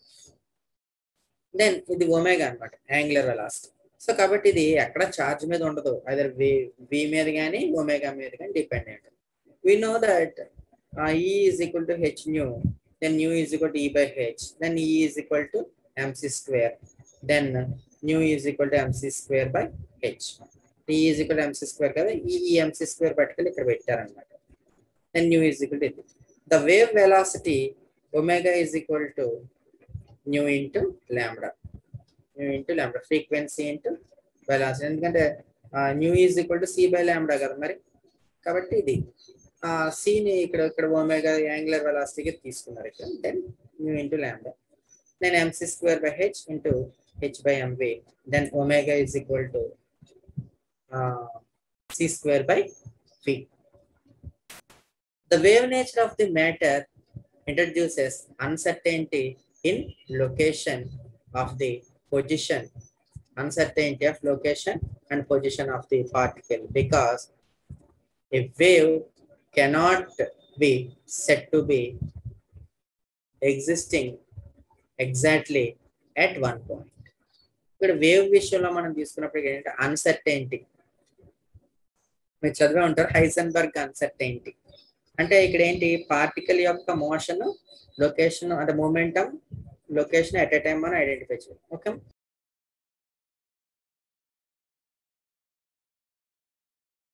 దెన్ ఇది omega అనమాట angular velocity so కాబట్టి ఇది ఎక్కడ charge మీద ఉండదు other we వి మీద కానీ ఒమేగా మీద కానీ డిపెండ్ అయి ఉంటుంది we know that E is equal to h nu then nu is equal to E by h then E is equal to mc square then nu is equal to mc square by h t is equal to mc square కదా ఈ mc square పట్టుకెళ్ళి ఇక్కడ పెట్టారనమాట then nu is equal to ఇది the wave velocity omega is equal to nu into lambda nu into lambda frequency into velocity ఎందుకంటే nu is equal to c by lambda కదా మరి కాబట్టి ఇది సిని ఇక్కడ ఇక్కడ ఒమేగా యాంగులర్ వెలాసిటీకి తీసుకున్నారు ఇక్కడ then nu into lambda then mc square by h into h by mv then omega is equal to c square by phi The wave nature of the matter introduces uncertainty in location of the position, uncertainty of location and position of the particle because a wave cannot be said to be existing exactly at one point. ఇక్కడ wave విషయంలో మనం తీసుకున్నప్పుడు ఏంటంటే uncertainty మీరు చదివే ఉంటారు Heisenberg uncertainty అంటే ఇక్కడ ఏంటి పార్టికల్ యొక్క మోషన్ లొకేషన్ అంటే momentum location at a time మనం ఐడెంటిఫై చేయాలి ఓకే